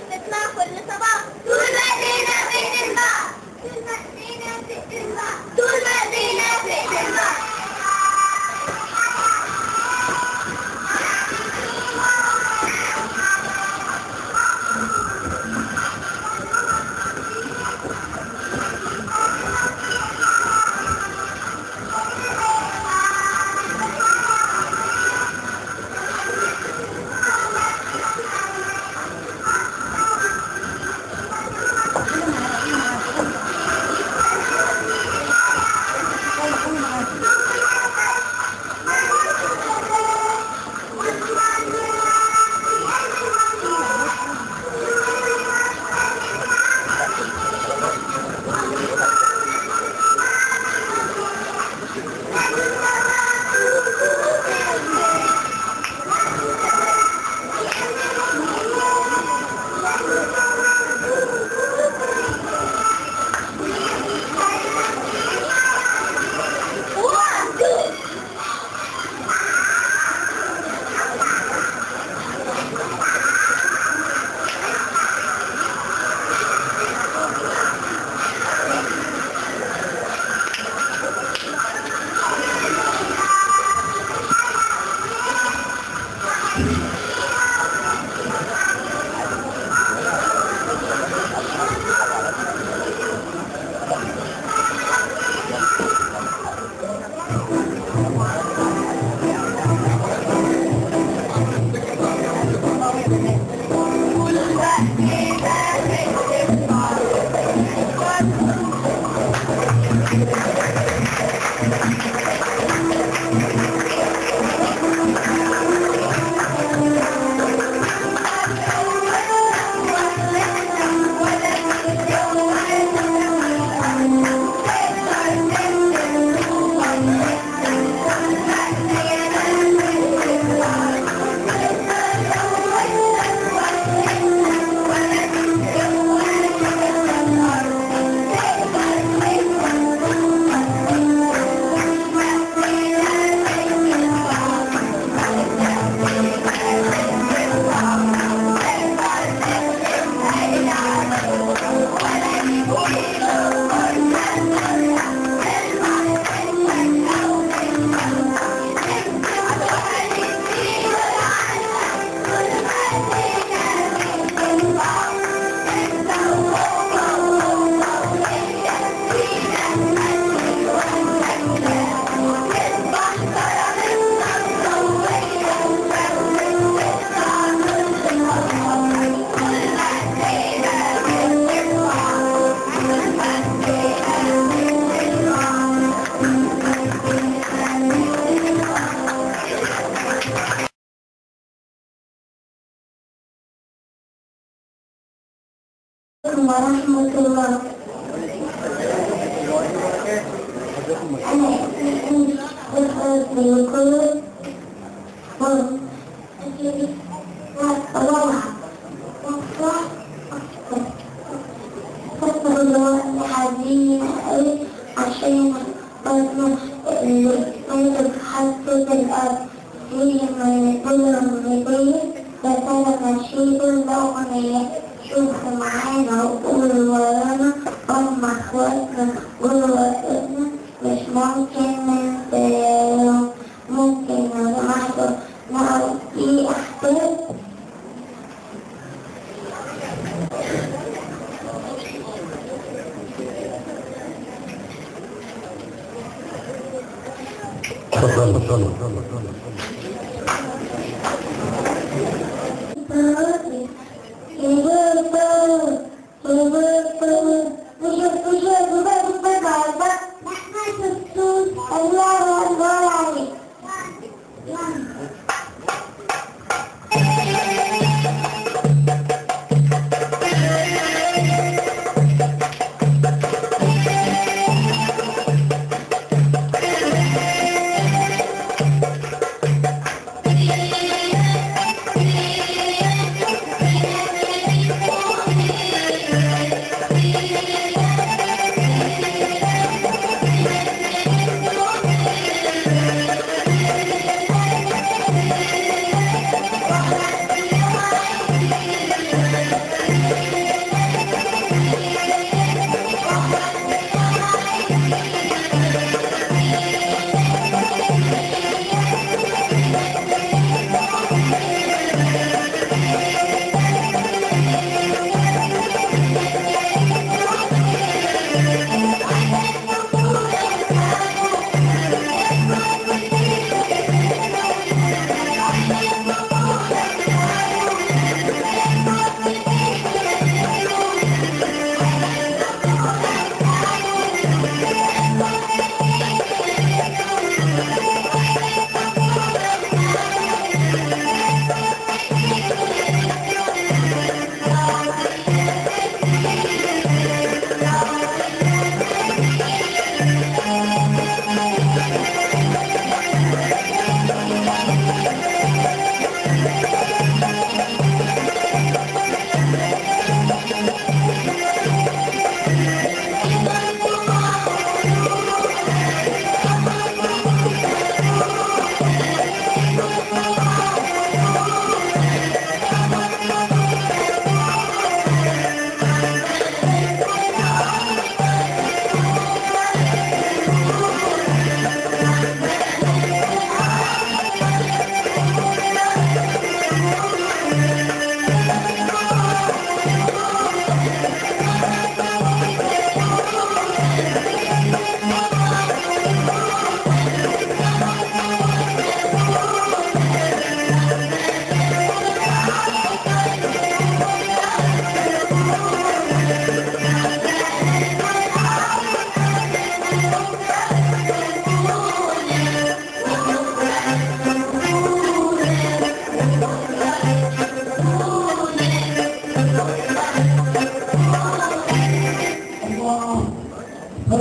تطلع كل صباح طول ما ايدينا في ايد البحر طول ما ايدينا في ايد البحر طول ما ايدينا في ايد البحر One, two. ورحمة الله أنا اسمي أحمد بالكل روعة فكر الله الحزين أوي عشان برضه اللي ما يتحسس الأرض هي ما يقول الرجل فترى نشيد الأغنية شوفوا معانا وقولوا ورانا هم اخواتنا ووقتنا مش ممكن ننساهم ممكن لحظة نعرف ايه احساس تفضل تفضل Thank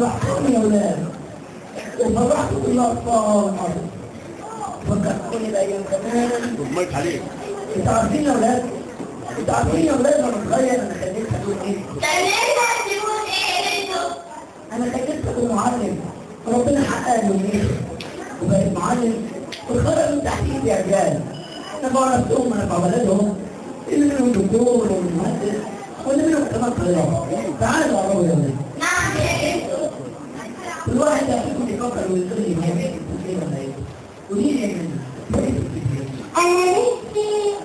فرحتوني يا ولاد وفرحت كل الاطفال فكرتوني بايام زمان المايك عليك انتوا عارفين يا ولاد انتوا عارفين يا ولاد وانا صغير انا خليت اقول ايه خلينا تقول ايه انتوا انا خليت اقول معلم وربنا حقق لي ايه وبقيت معلم وخرج من تحت ايدي يا رجال انا بقى نفسهم انا بقى ولادهم اللي منهم دكتور واللي مهندس واللي منهم كمان طيار تعالوا قربوا يا ولاد نعم يا انتوا كل واحد فيكم يفكر ويقول لي هي بيت التسليم ولا ايه؟ قولي لي يا جماعه بيت التسليم انا نفسي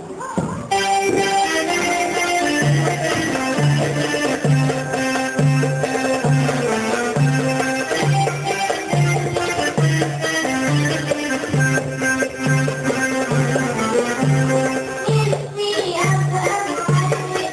نفسي ابقى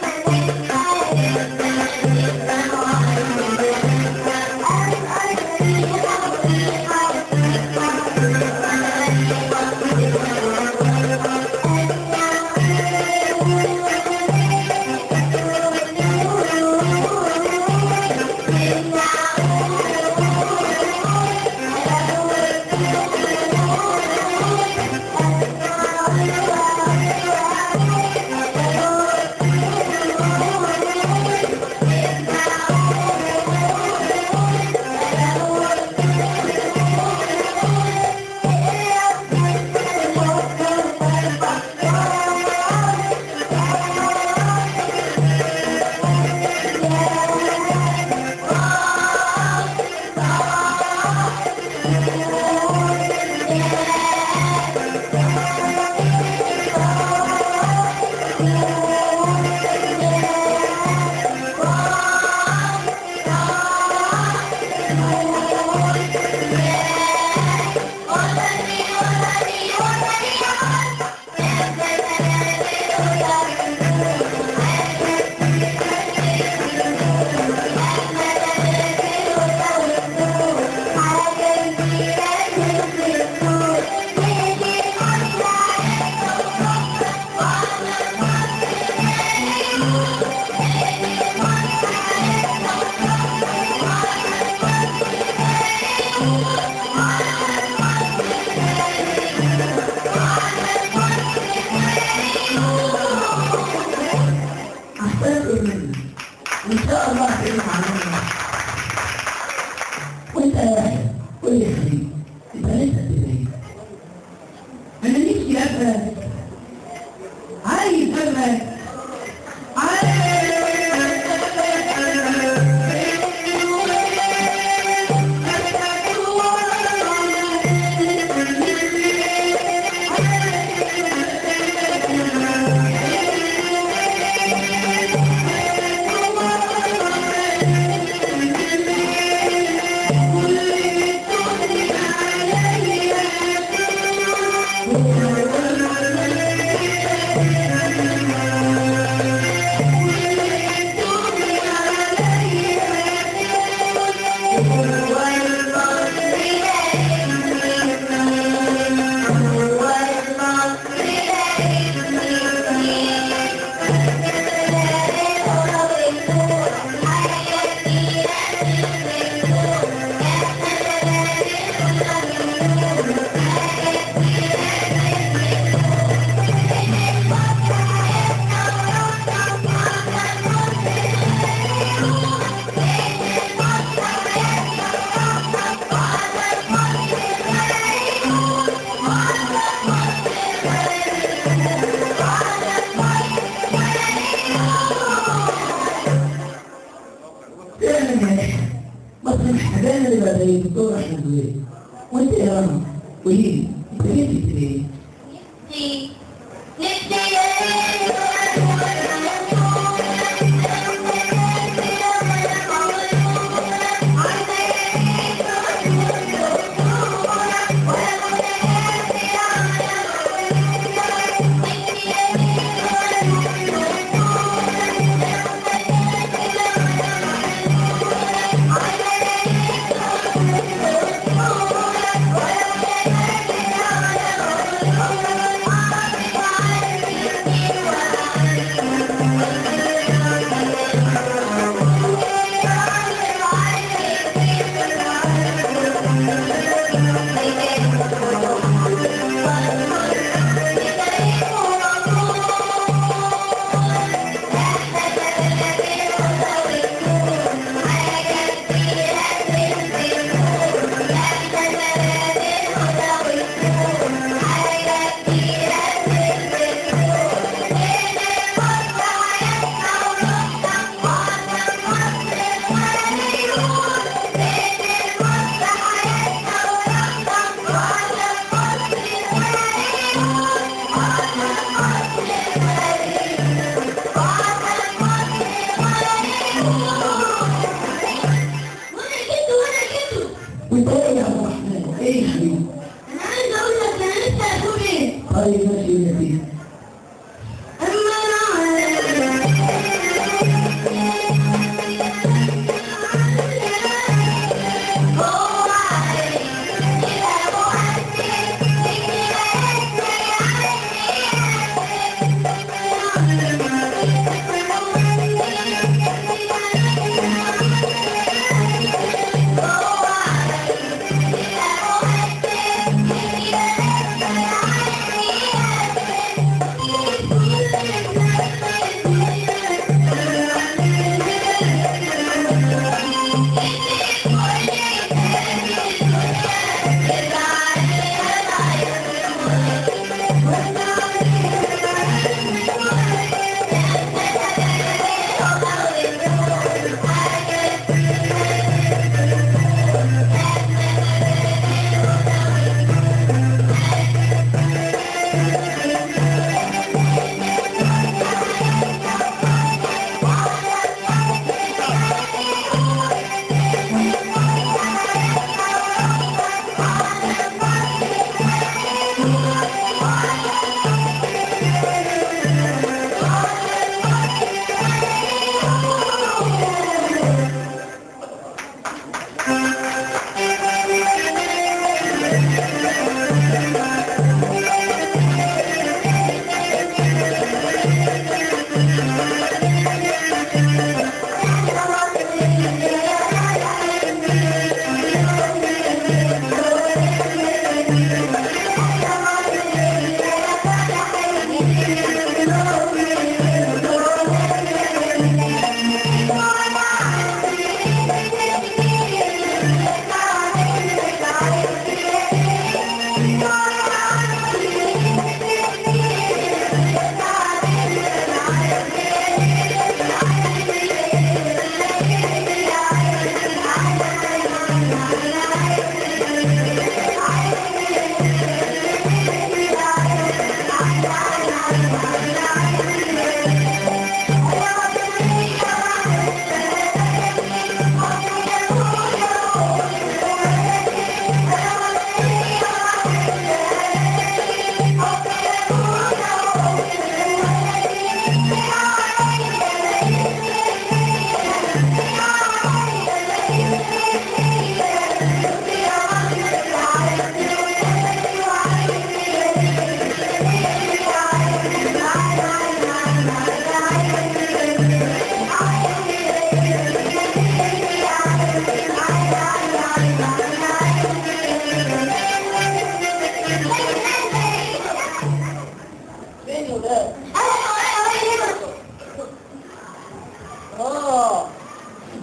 هستيقظ مني وان شاء الله هتبقى معانا وانت يا اخي قول لي خليل انت لسه تدري انا نفسي ابقى عايز ابقى فعلا يا اخي بس الحاجات اللي بقى زي الدكتور احمد وليه وانت يا رنا قولي لي انت جيت ليه؟ نفسي نفسي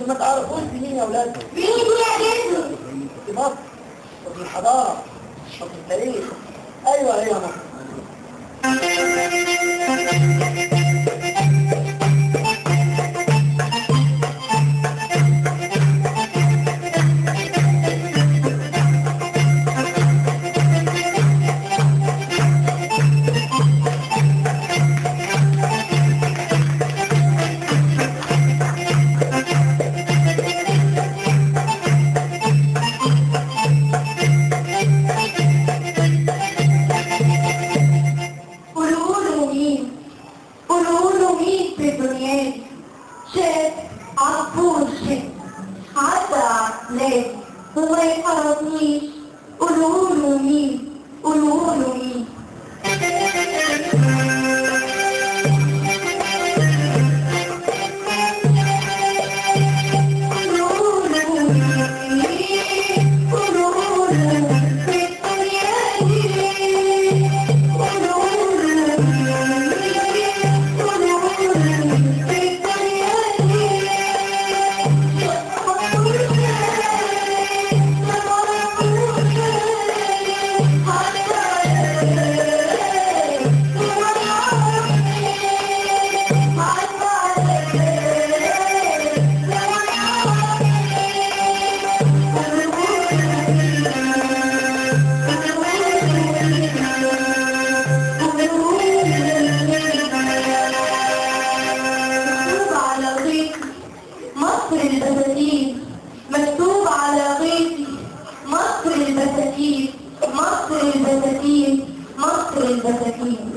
انتوا ما تعرفوش دي مين يا اولاد مين يا جدو في مصر وفي الحضاره وفي التاريخ ايوه ايوه مصر قولوا له مين قولوا له مين في الدنيا دي شاف عصفور شاف عدى عقلات وما يحرضنيش قولوا له مين قولوا له مين قولوا له مين قولوا له في الدنيا دي مكتوب على غيطي مصر البساتين مكتوب على غيطي مصر البساتين مصر البساتين مصر البساتين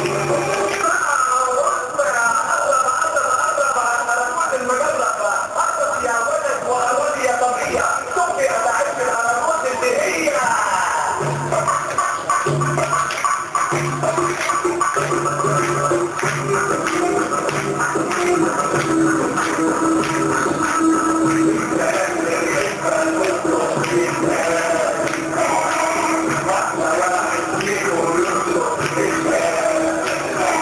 Thank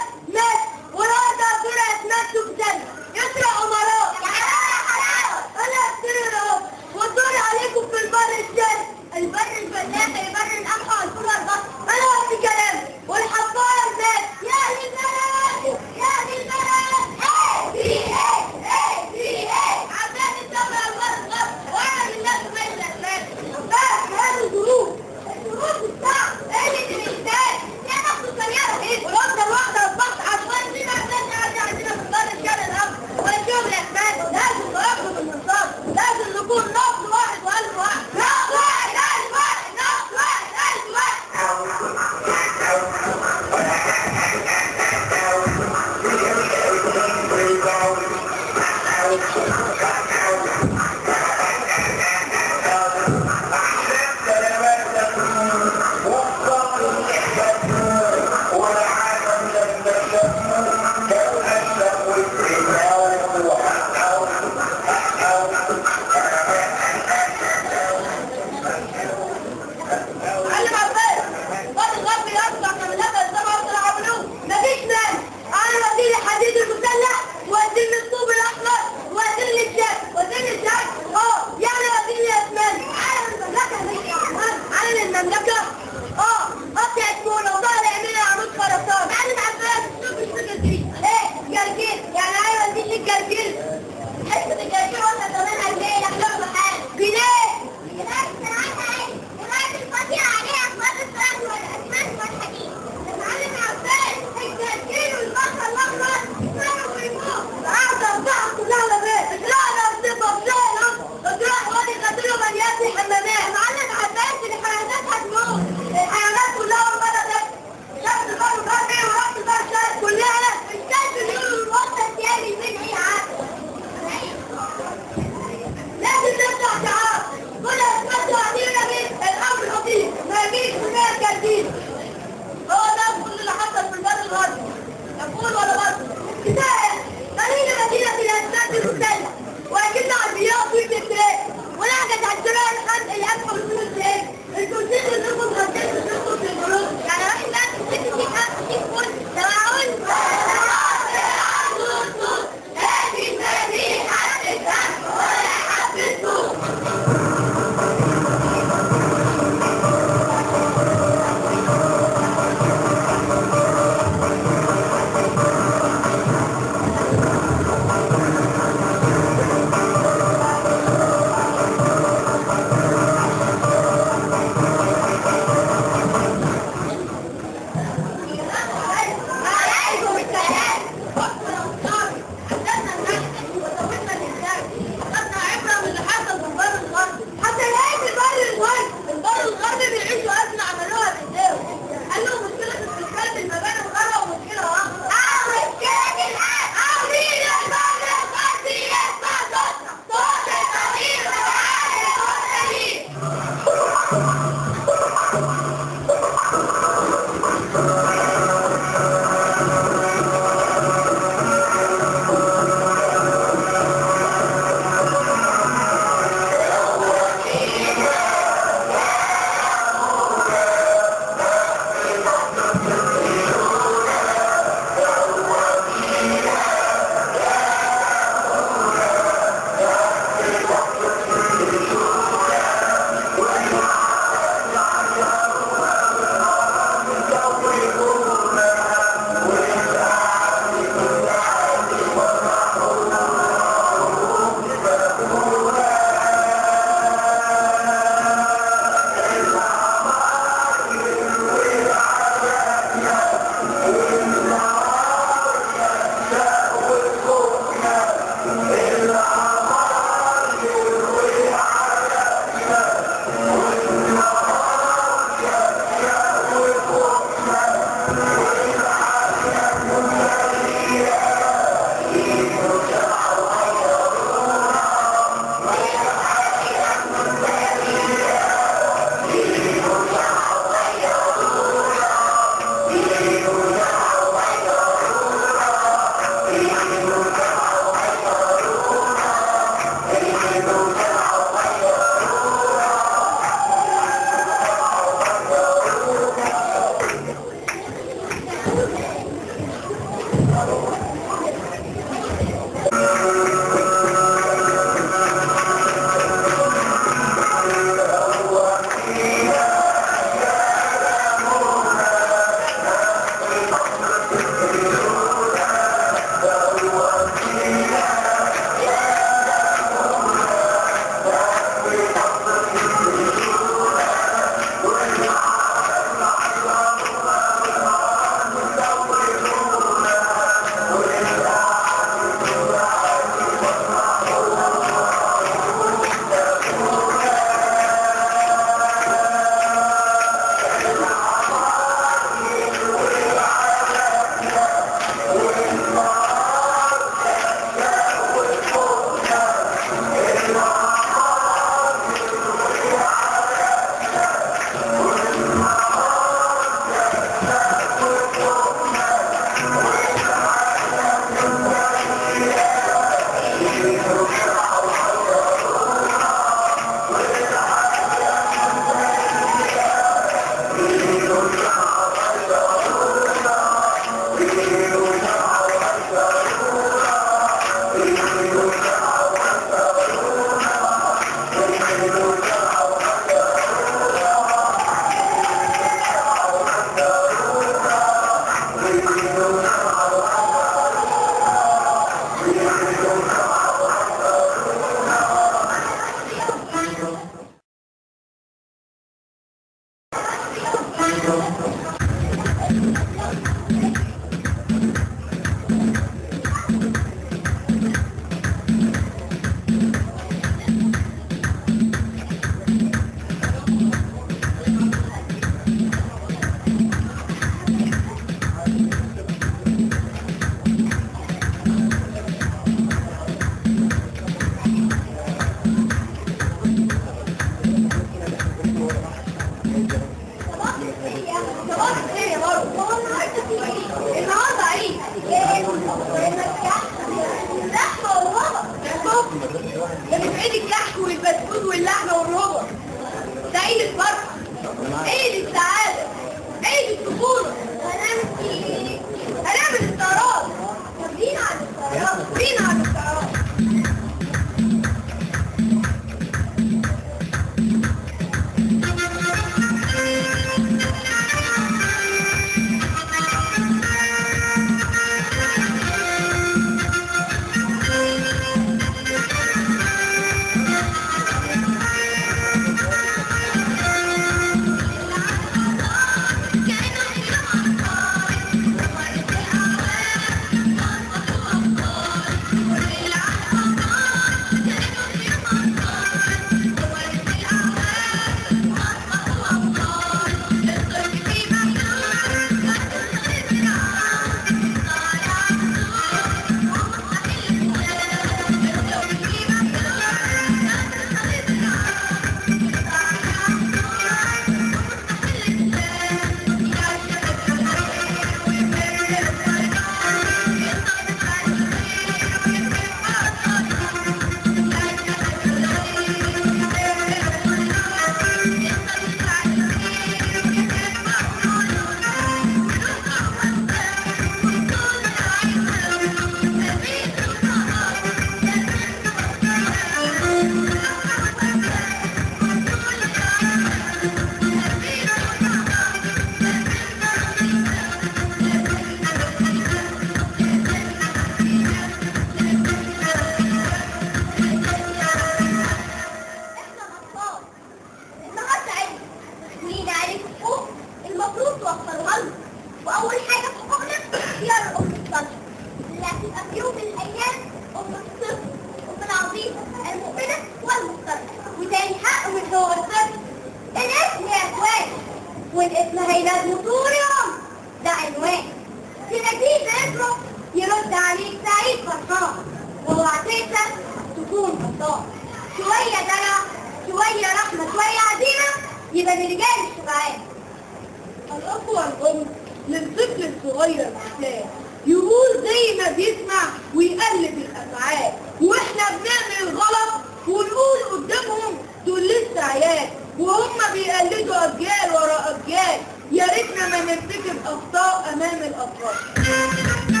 وأول حاجة في حكمنا هي الأم الصالحة اللي هتبقى في يوم من الأيام أم الصدق أم العظيمة المؤمنة والمصطلحة وتاني حق من هو الصدق الاسم يا إخوان والاسم هيلازمه طول يوم ده عنوان تناديه باسمه يرد عليك سعيد فرحان واوعى تنسى تكون غلطان شوية دلع شوية رحمة شوية عزيمة يبقى من رجال الشجعان الأب والأم للطفل الصغير الأحلام يقول زي ما بيسمع ويقلب الأفعال وإحنا بنعمل غلط ونقول قدامهم دول لسه عيال وهم بيقلدوا أجيال ورا أجيال يا ريتنا ما نرتكب أخطاء أمام الأطفال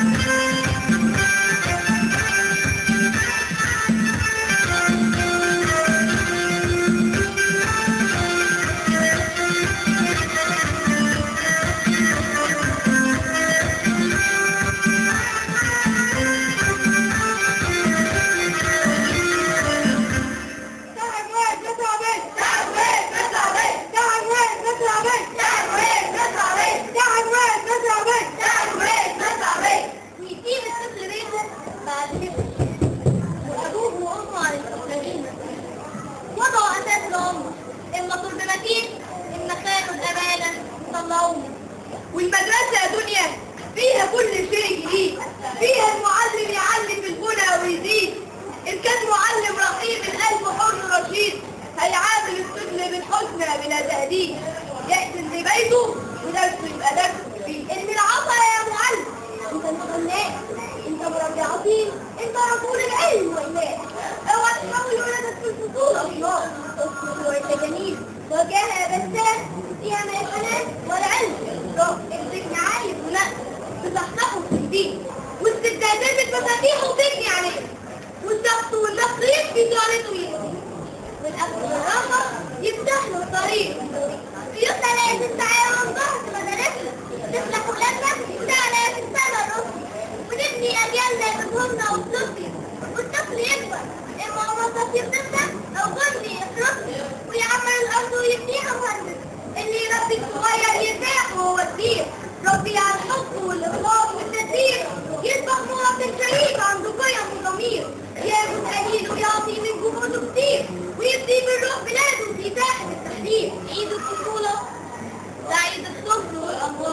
تعال واحد نطلع بيت تعال واحد نطلع بيت تعال واحد نطلع بيت تعال واحد نطلع بيت تعال واحد نطلع بيت تعال واحد نطلع بيت ويسيب الطفل بيته بعد كده وأبوه وأمه على الأولادين وضعوا أساس العمر إما طلب متين إما خانوا الأمانة طلعوه والمدرسة يا دنيا فيها كل شيء جديد فيها المعلم يعلم الغنى ويزيد إن كان معلم رحيم القلب حر رشيد هيعامل الطفل بالحسنى بلا تهديد يأتي لبيته ودرسه يبقى درسه فيه إن العطا يا معلم أنت الفنان أنت مربي عظيم أنت رسول العلم والله اوعى تحاول ولادك في الفصول الله اصبر وانت جميل وجاهها بسام فيها من الحنان والعلم ابنك عايز ونقل تصحصحه في الدين واستبدادات المفاتيح وتجني عليه والضغط والتخطيط في طريقه يهدي والأخذ والراحة يفتح له الطريق بيوتنا لازم تعاون ضغط مدارسنا نفلح ولادنا وتعالى يا تستنى الرسل ونبني أجيالنا بفهمنا والطفل والطفل يكبر إما هو طفل يبتسم أو غني يخلص ويعمر الأرض ويبنيها مهندس اللي يربي الصغير يرتاح وهو كبير ربي على الحب والإخلاص والتدبير يصبح مواطن شريف عنده قيم وضمير ياخد قليل ويعطي من جهوده كتير ويبدي بالروح بلاده في ساحة التحرير عيد الطفولة سعيد الصبر والأموال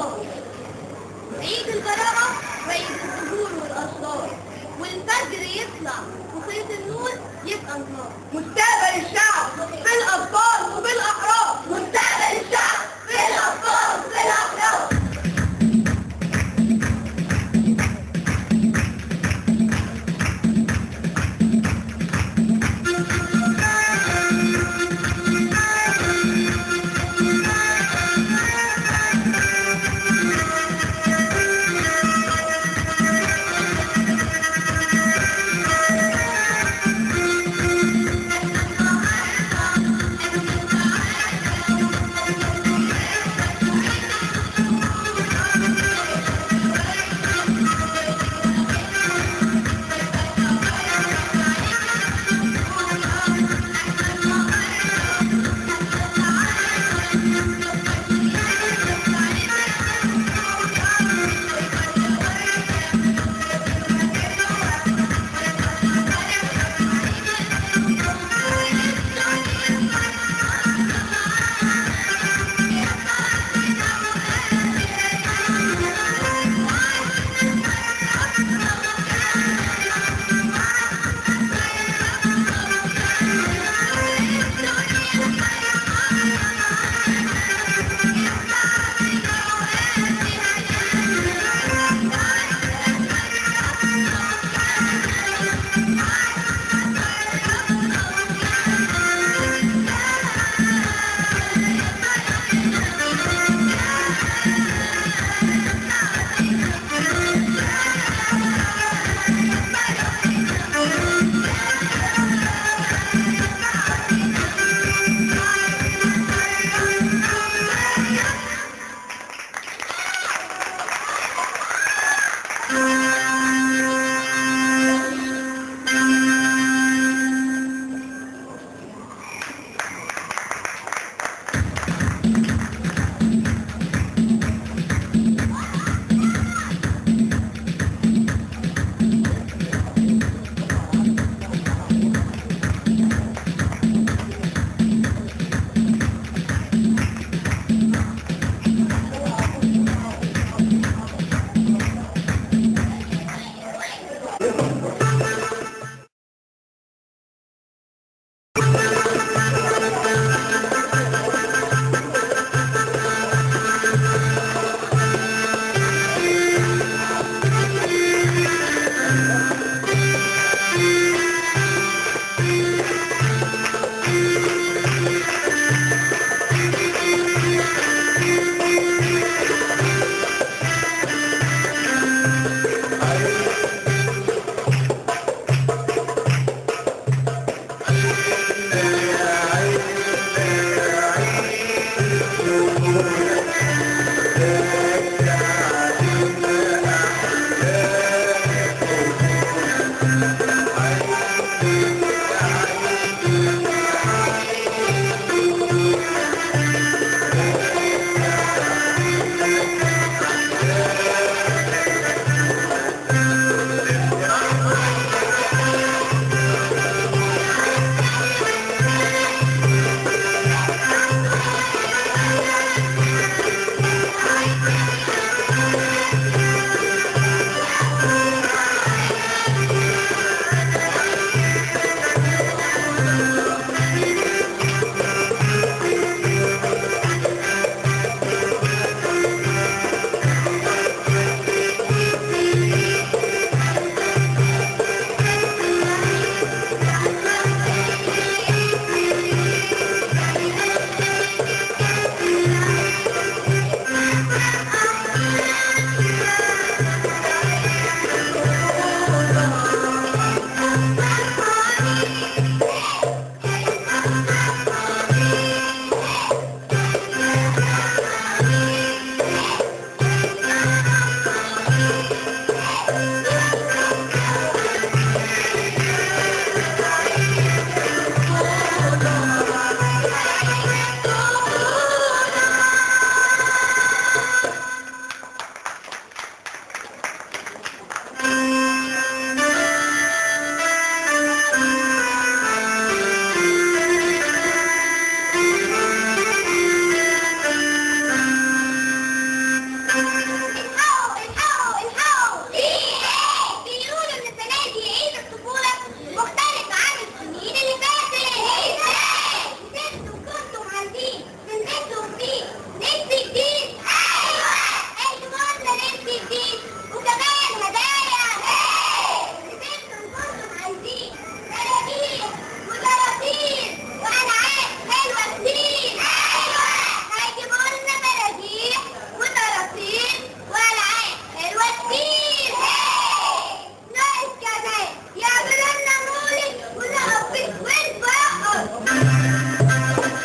جديد وكمان هدايا لبنتم كنتم عايزين كراتين وكراتين والعاب حلوه كتير ايوه هيجيبوا لنا كراتين وكراتين والعاب حلوه كتير ناقص كمان يعملوا لنا مولد ونقف ونفرحوا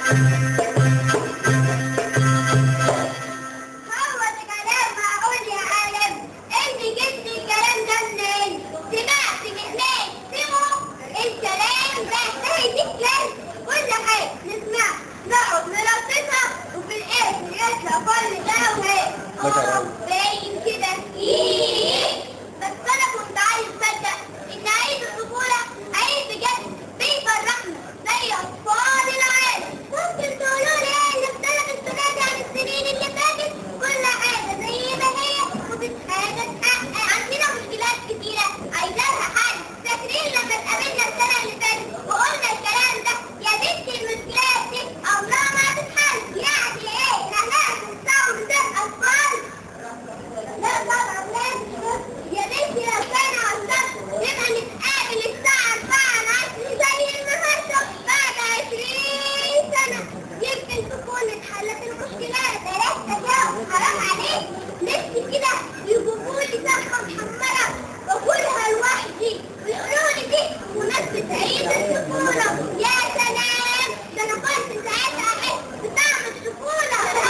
هو ده كلام معقول يا عالم انت جبت الكلام ده منين سمعت منين سمعوا الكلام ده ده يتكلم كل حاجه نسمع نقعد نلطفها وفي الاخر يطلع كل ده وهي اه باين كده إيه. بس انا كنت عايز اصدق ان عيد الطفوله عيد بجد بيفرحنا زي اطفال العالم ممكن تقولوا لي ايه اللي اختلف السنه دي عن السنين اللي فاتت كل حاجه زي ما هي ومش حاجه تحقق عندنا مشكلات كتيره عايزاها حل فاكرين لما اتقابلنا السنه اللي فاتت وقلنا الكلام ده يا بنتي المشكلات دي عمرها ما هتتحل يعني ايه احنا هنستوعب ده اطفال لا طبعا لازم يا بنتي لو كان عندك نبقى نتقابل الساعة 4 العصر زي النهارده بعد 20 سنة يمكن تكون اتحلت المشكلات بلاش تجاوب حرام عليك نفسي كده يجيبوا لي فرخة محمرة واكلها لوحدي ويقولوا لي دي مناسبة عيد الطفولة يا سلام ده انا كنت ساعتها احس بطعم الطفولة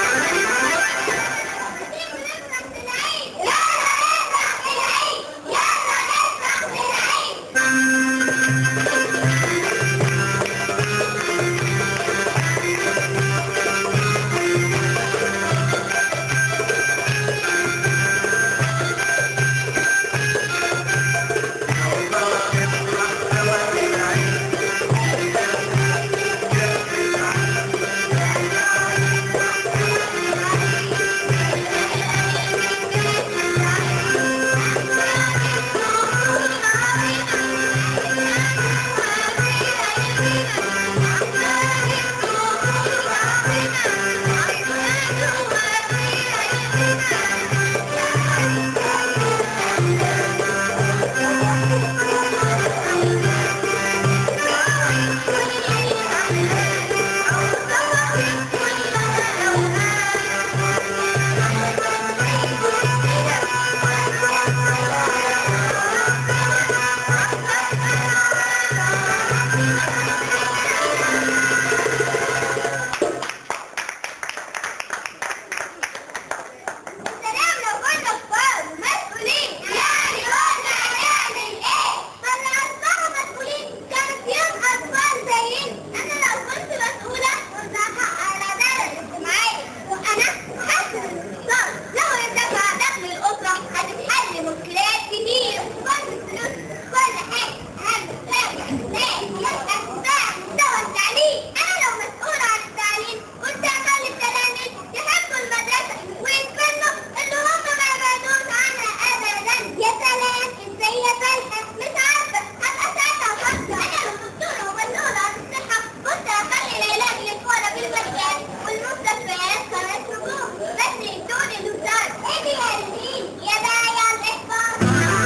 سلام لو كنا كبار ومسؤولين يعني قلنا هنعمل ايه؟ ما اللي اصبحوا مسؤولين كانوا فيهم اطفال زينا انا لو كنت مسؤولة كنت هحقق العدالة الاجتماعية وانا حاسة بالاقتصاد لو ارتفع دخل الاسرة هتتحل مشكلات كتير كل الفلوس كل حاجة اهم حاجة الناس يبقى ارتفاع مستوى التعليم انا لو مسؤولة عن التعليم كنت هخلي التلاميذ يحبوا المدرسة ويتمنوا اللي هم ما يبعدوش عنها ابدا يا سلام ازاي يا فلحة مش عارفة هبقى ساعتها فاكرة انا لو دكتورة ومسؤولة عن الصحة كنت هخلي العلاج للكورة بالمجان والمستشفيات كانت نجوم بس يدوني الوزارة ايه دي يا رجيل يا بايع الاحباط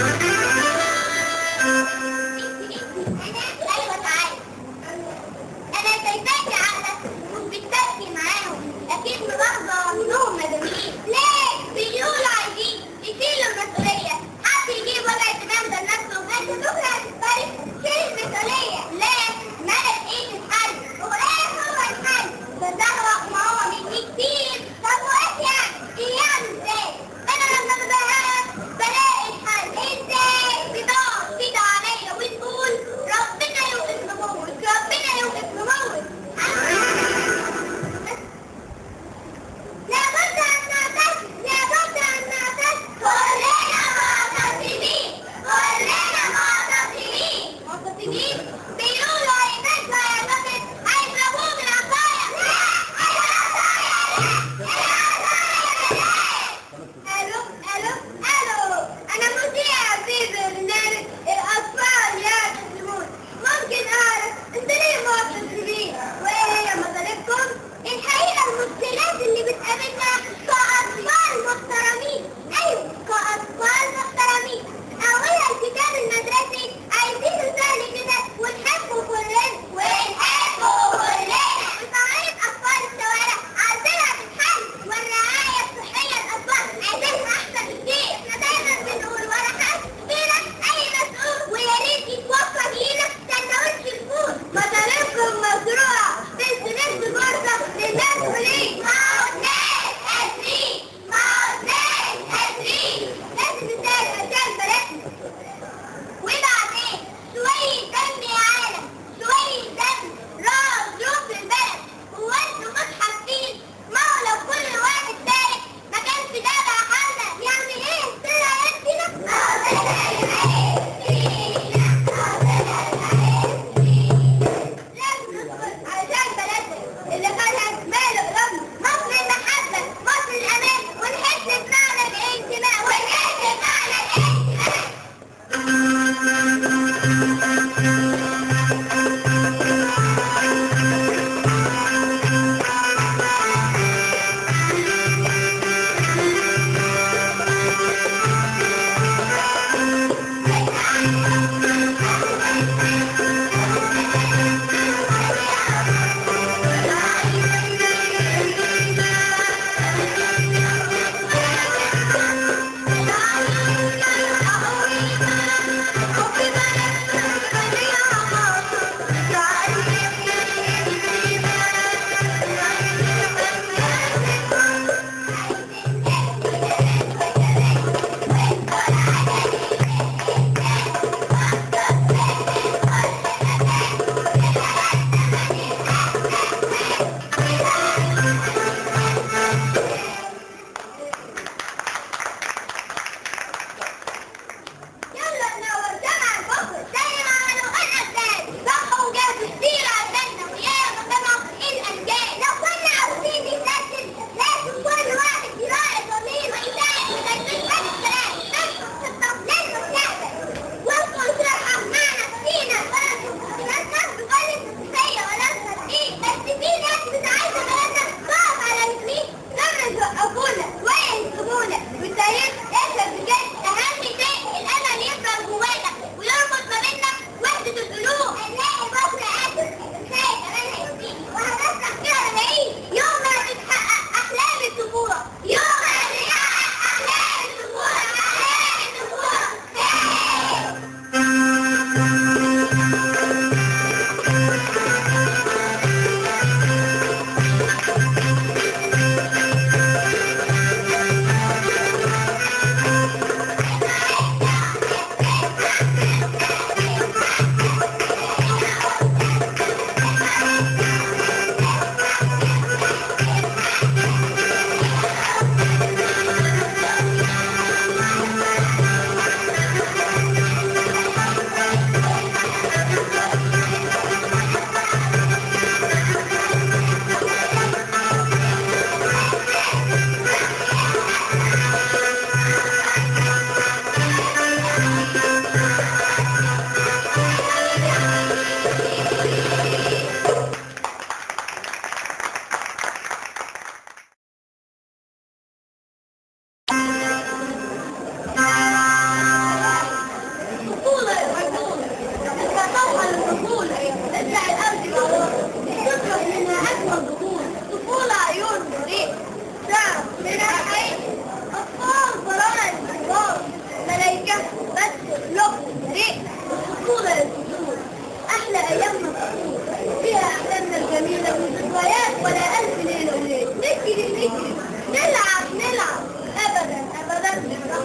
ايوه تعالى انا شايفاكي عقلك مش بتبكي معاهم اكيد ملاحظه انهم مجانين ليه بيقولوا عايزين يشيلوا المسؤوليه حد يجيب وجع الدماغ ده لنفسه انت بكره هتتفرج شيل المسؤوليه ليه مالك ايه الحل هو ايه هو الحل ده ده ما هو مني كتير طب وايه يعني يعني ازاي انا لما بزهقك بلاقي الحل ازاي بتقعد كده عليا وتقول ربنا يوقف نموت ربنا يوقف نموت لابد أن نعتز لابد أن نعتز كلنا معتصمين كلنا معتصمين معتصمين بيقولوا هينزل هيعتقد هيضربوه بالعصاية الو الو الو انا مذيعة في برنامج الاطفال يا تسلمون ممكن اعرف انت ليه معتصمين وايه هي مطالبكم الحقيقة المشكلات اللي بتقابلنا كأطفال محترمين ايوه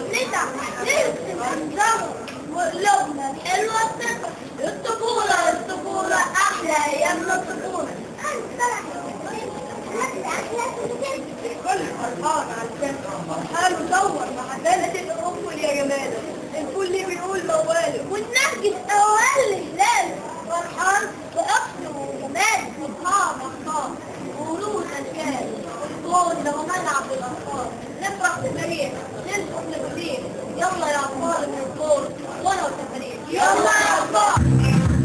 نتع نرسم الزمن وقلوبنا الحلوة تفرح الطفولة الطفولة أحلى أيامنا الطفولة كل فرحان على الجنة فرحان ودور مع دالة الأم يا جمال الكل بيقول مواله والنهج أول هلال فرحان بأصل وجمال فرحان فرحان ورود الكال الكون لو ملعب بالأطفال نفرح بالتاريخ ننفخ بالتاريخ يلا يا أطفال من الكون وانا والتفاريخ يلا يا أطفال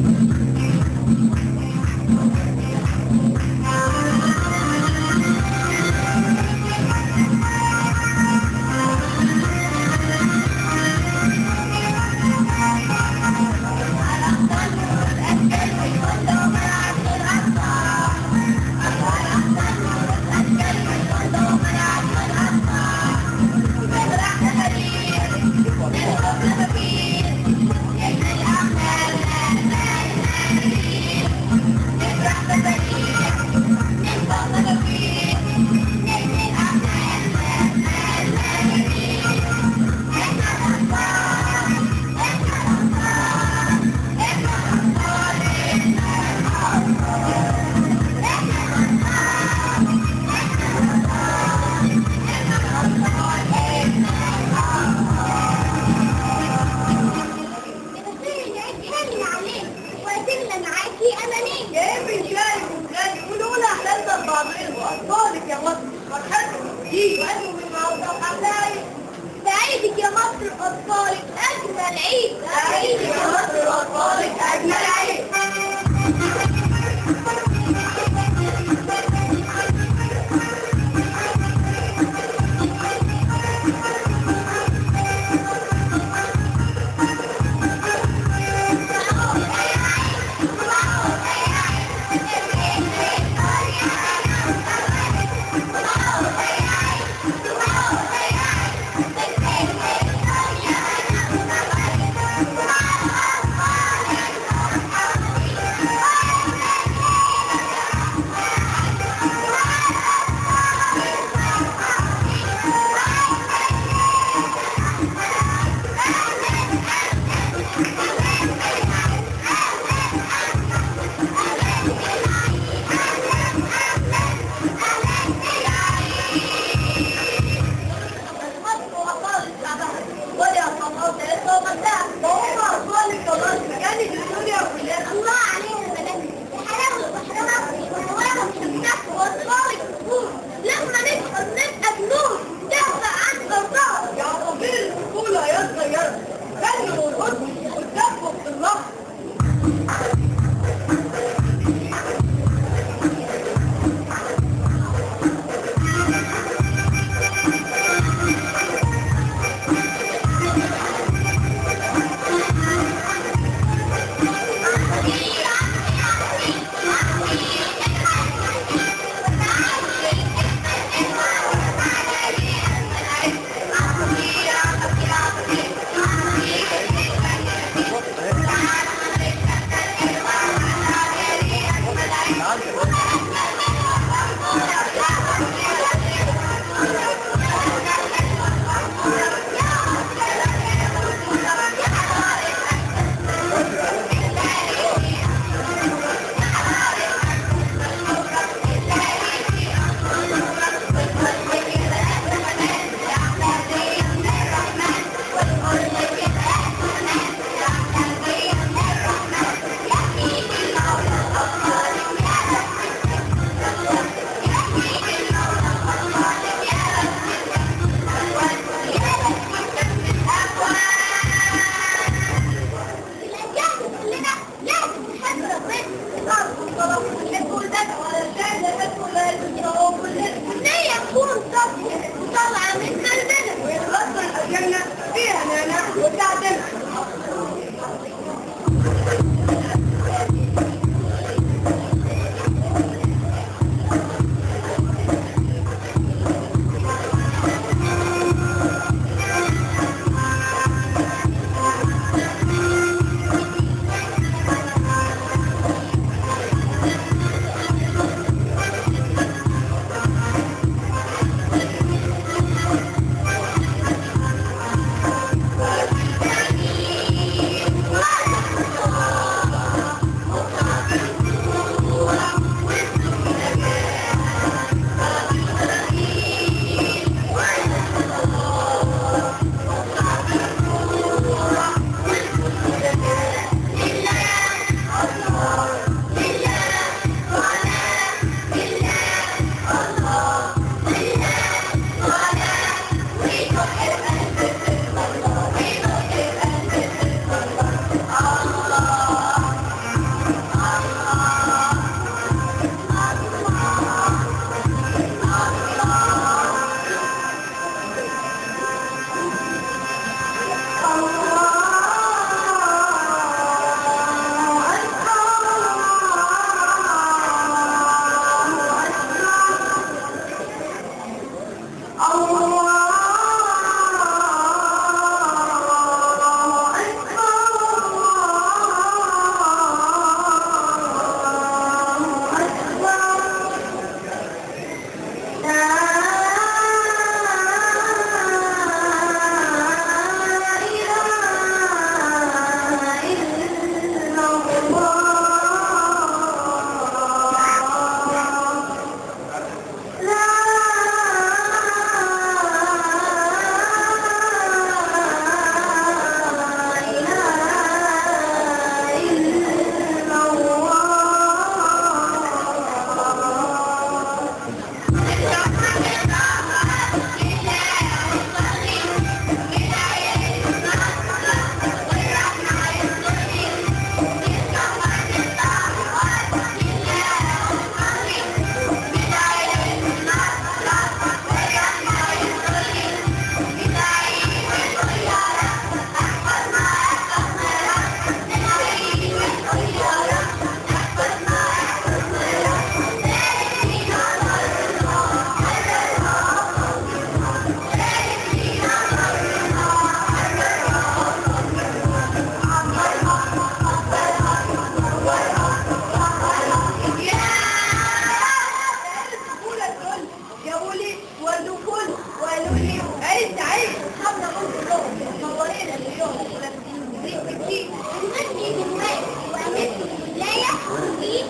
جايب جاي وجاي ونقول احلامنا لبعضنا واطفالك يا مصر فرحتهم دي وانتم من موضوع حبايب سعيدك يا مصر أطفالك أجمل عيد سعيدك يا مصر واطفالك اجمل عيد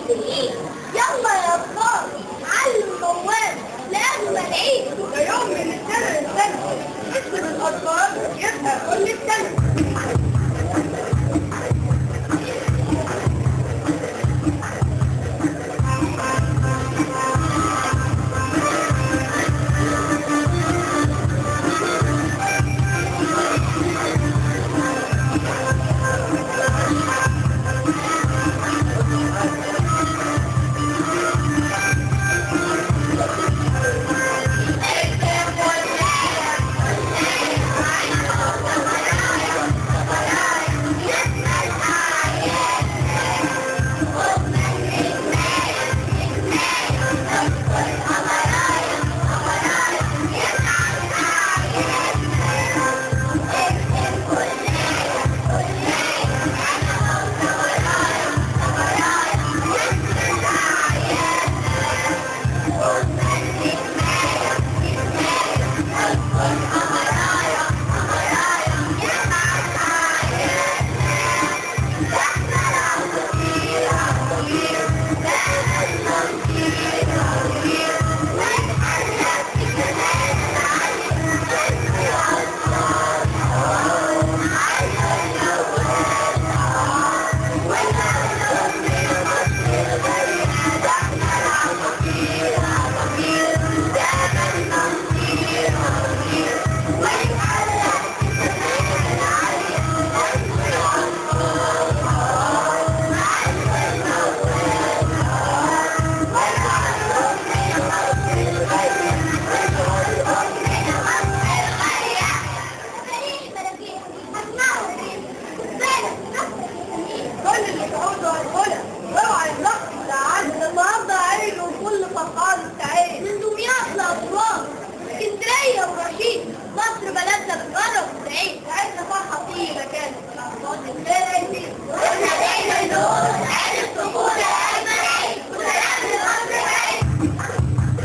الدقيق يلا يا أطفال علموا موال لأجمل عيد ويوم من السنة للسنة اسم الأطفال يبقى كل السنة كل اللي تعودوا على الغلا اوعى الضغط والعدل النهارده عيد وكل فرحان سعيد من دمياط لأسوان اسكندرية ورشيد مصر بلدنا بتقرب وتعيد ساعتنا فرحة في مكان واحنا دايما نقول عيد الطفولة أجمل عيد وسلام لمصر عيد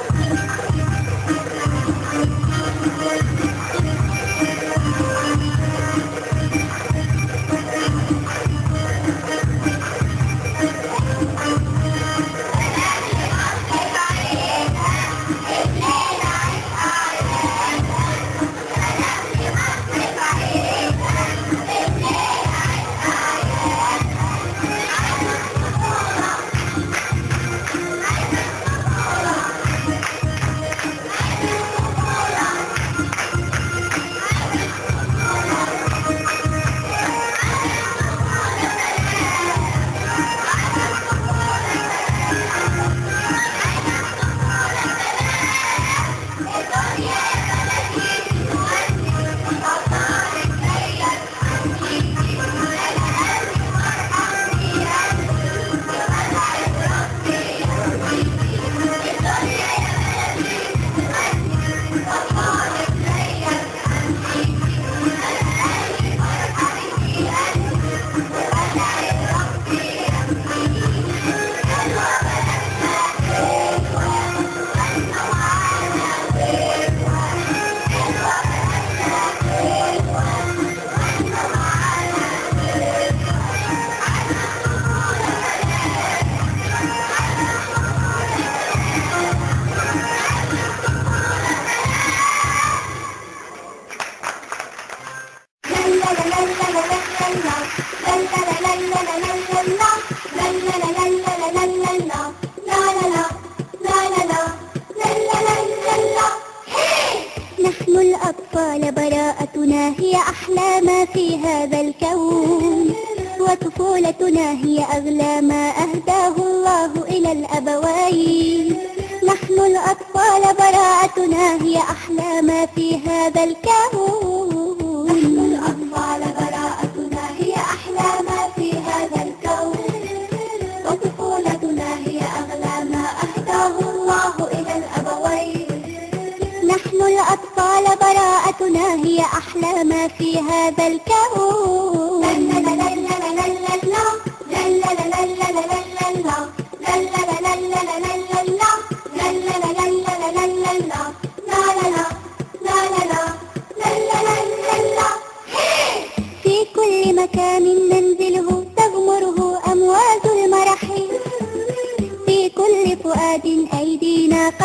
نحن الأطفال براءتنا هي أحلى ما في هذا الكون وطفولتنا هي أغلى ما أهداه الله إلى الأبوين نحن الأطفال براءتنا هي أحلى ما في هذا الكون نحن الأطفال براءتنا هي أحلى ما في هذا الكون وطفولتنا هي أغلى ما أهداه الله إلى الأبوين نحن الأطفال براءتنا هي أحلى ما في هذا الكون لا لا لا لا لا لا لا لا لا لا لا لا لا لا لا لا في كل مكان ننزله تغمره أمواج المرح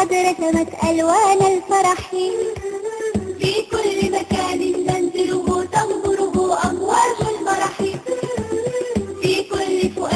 قد رسمت ألوان الفرح في كل مكان ننزله تنظره أمواج المرح في كل فؤاد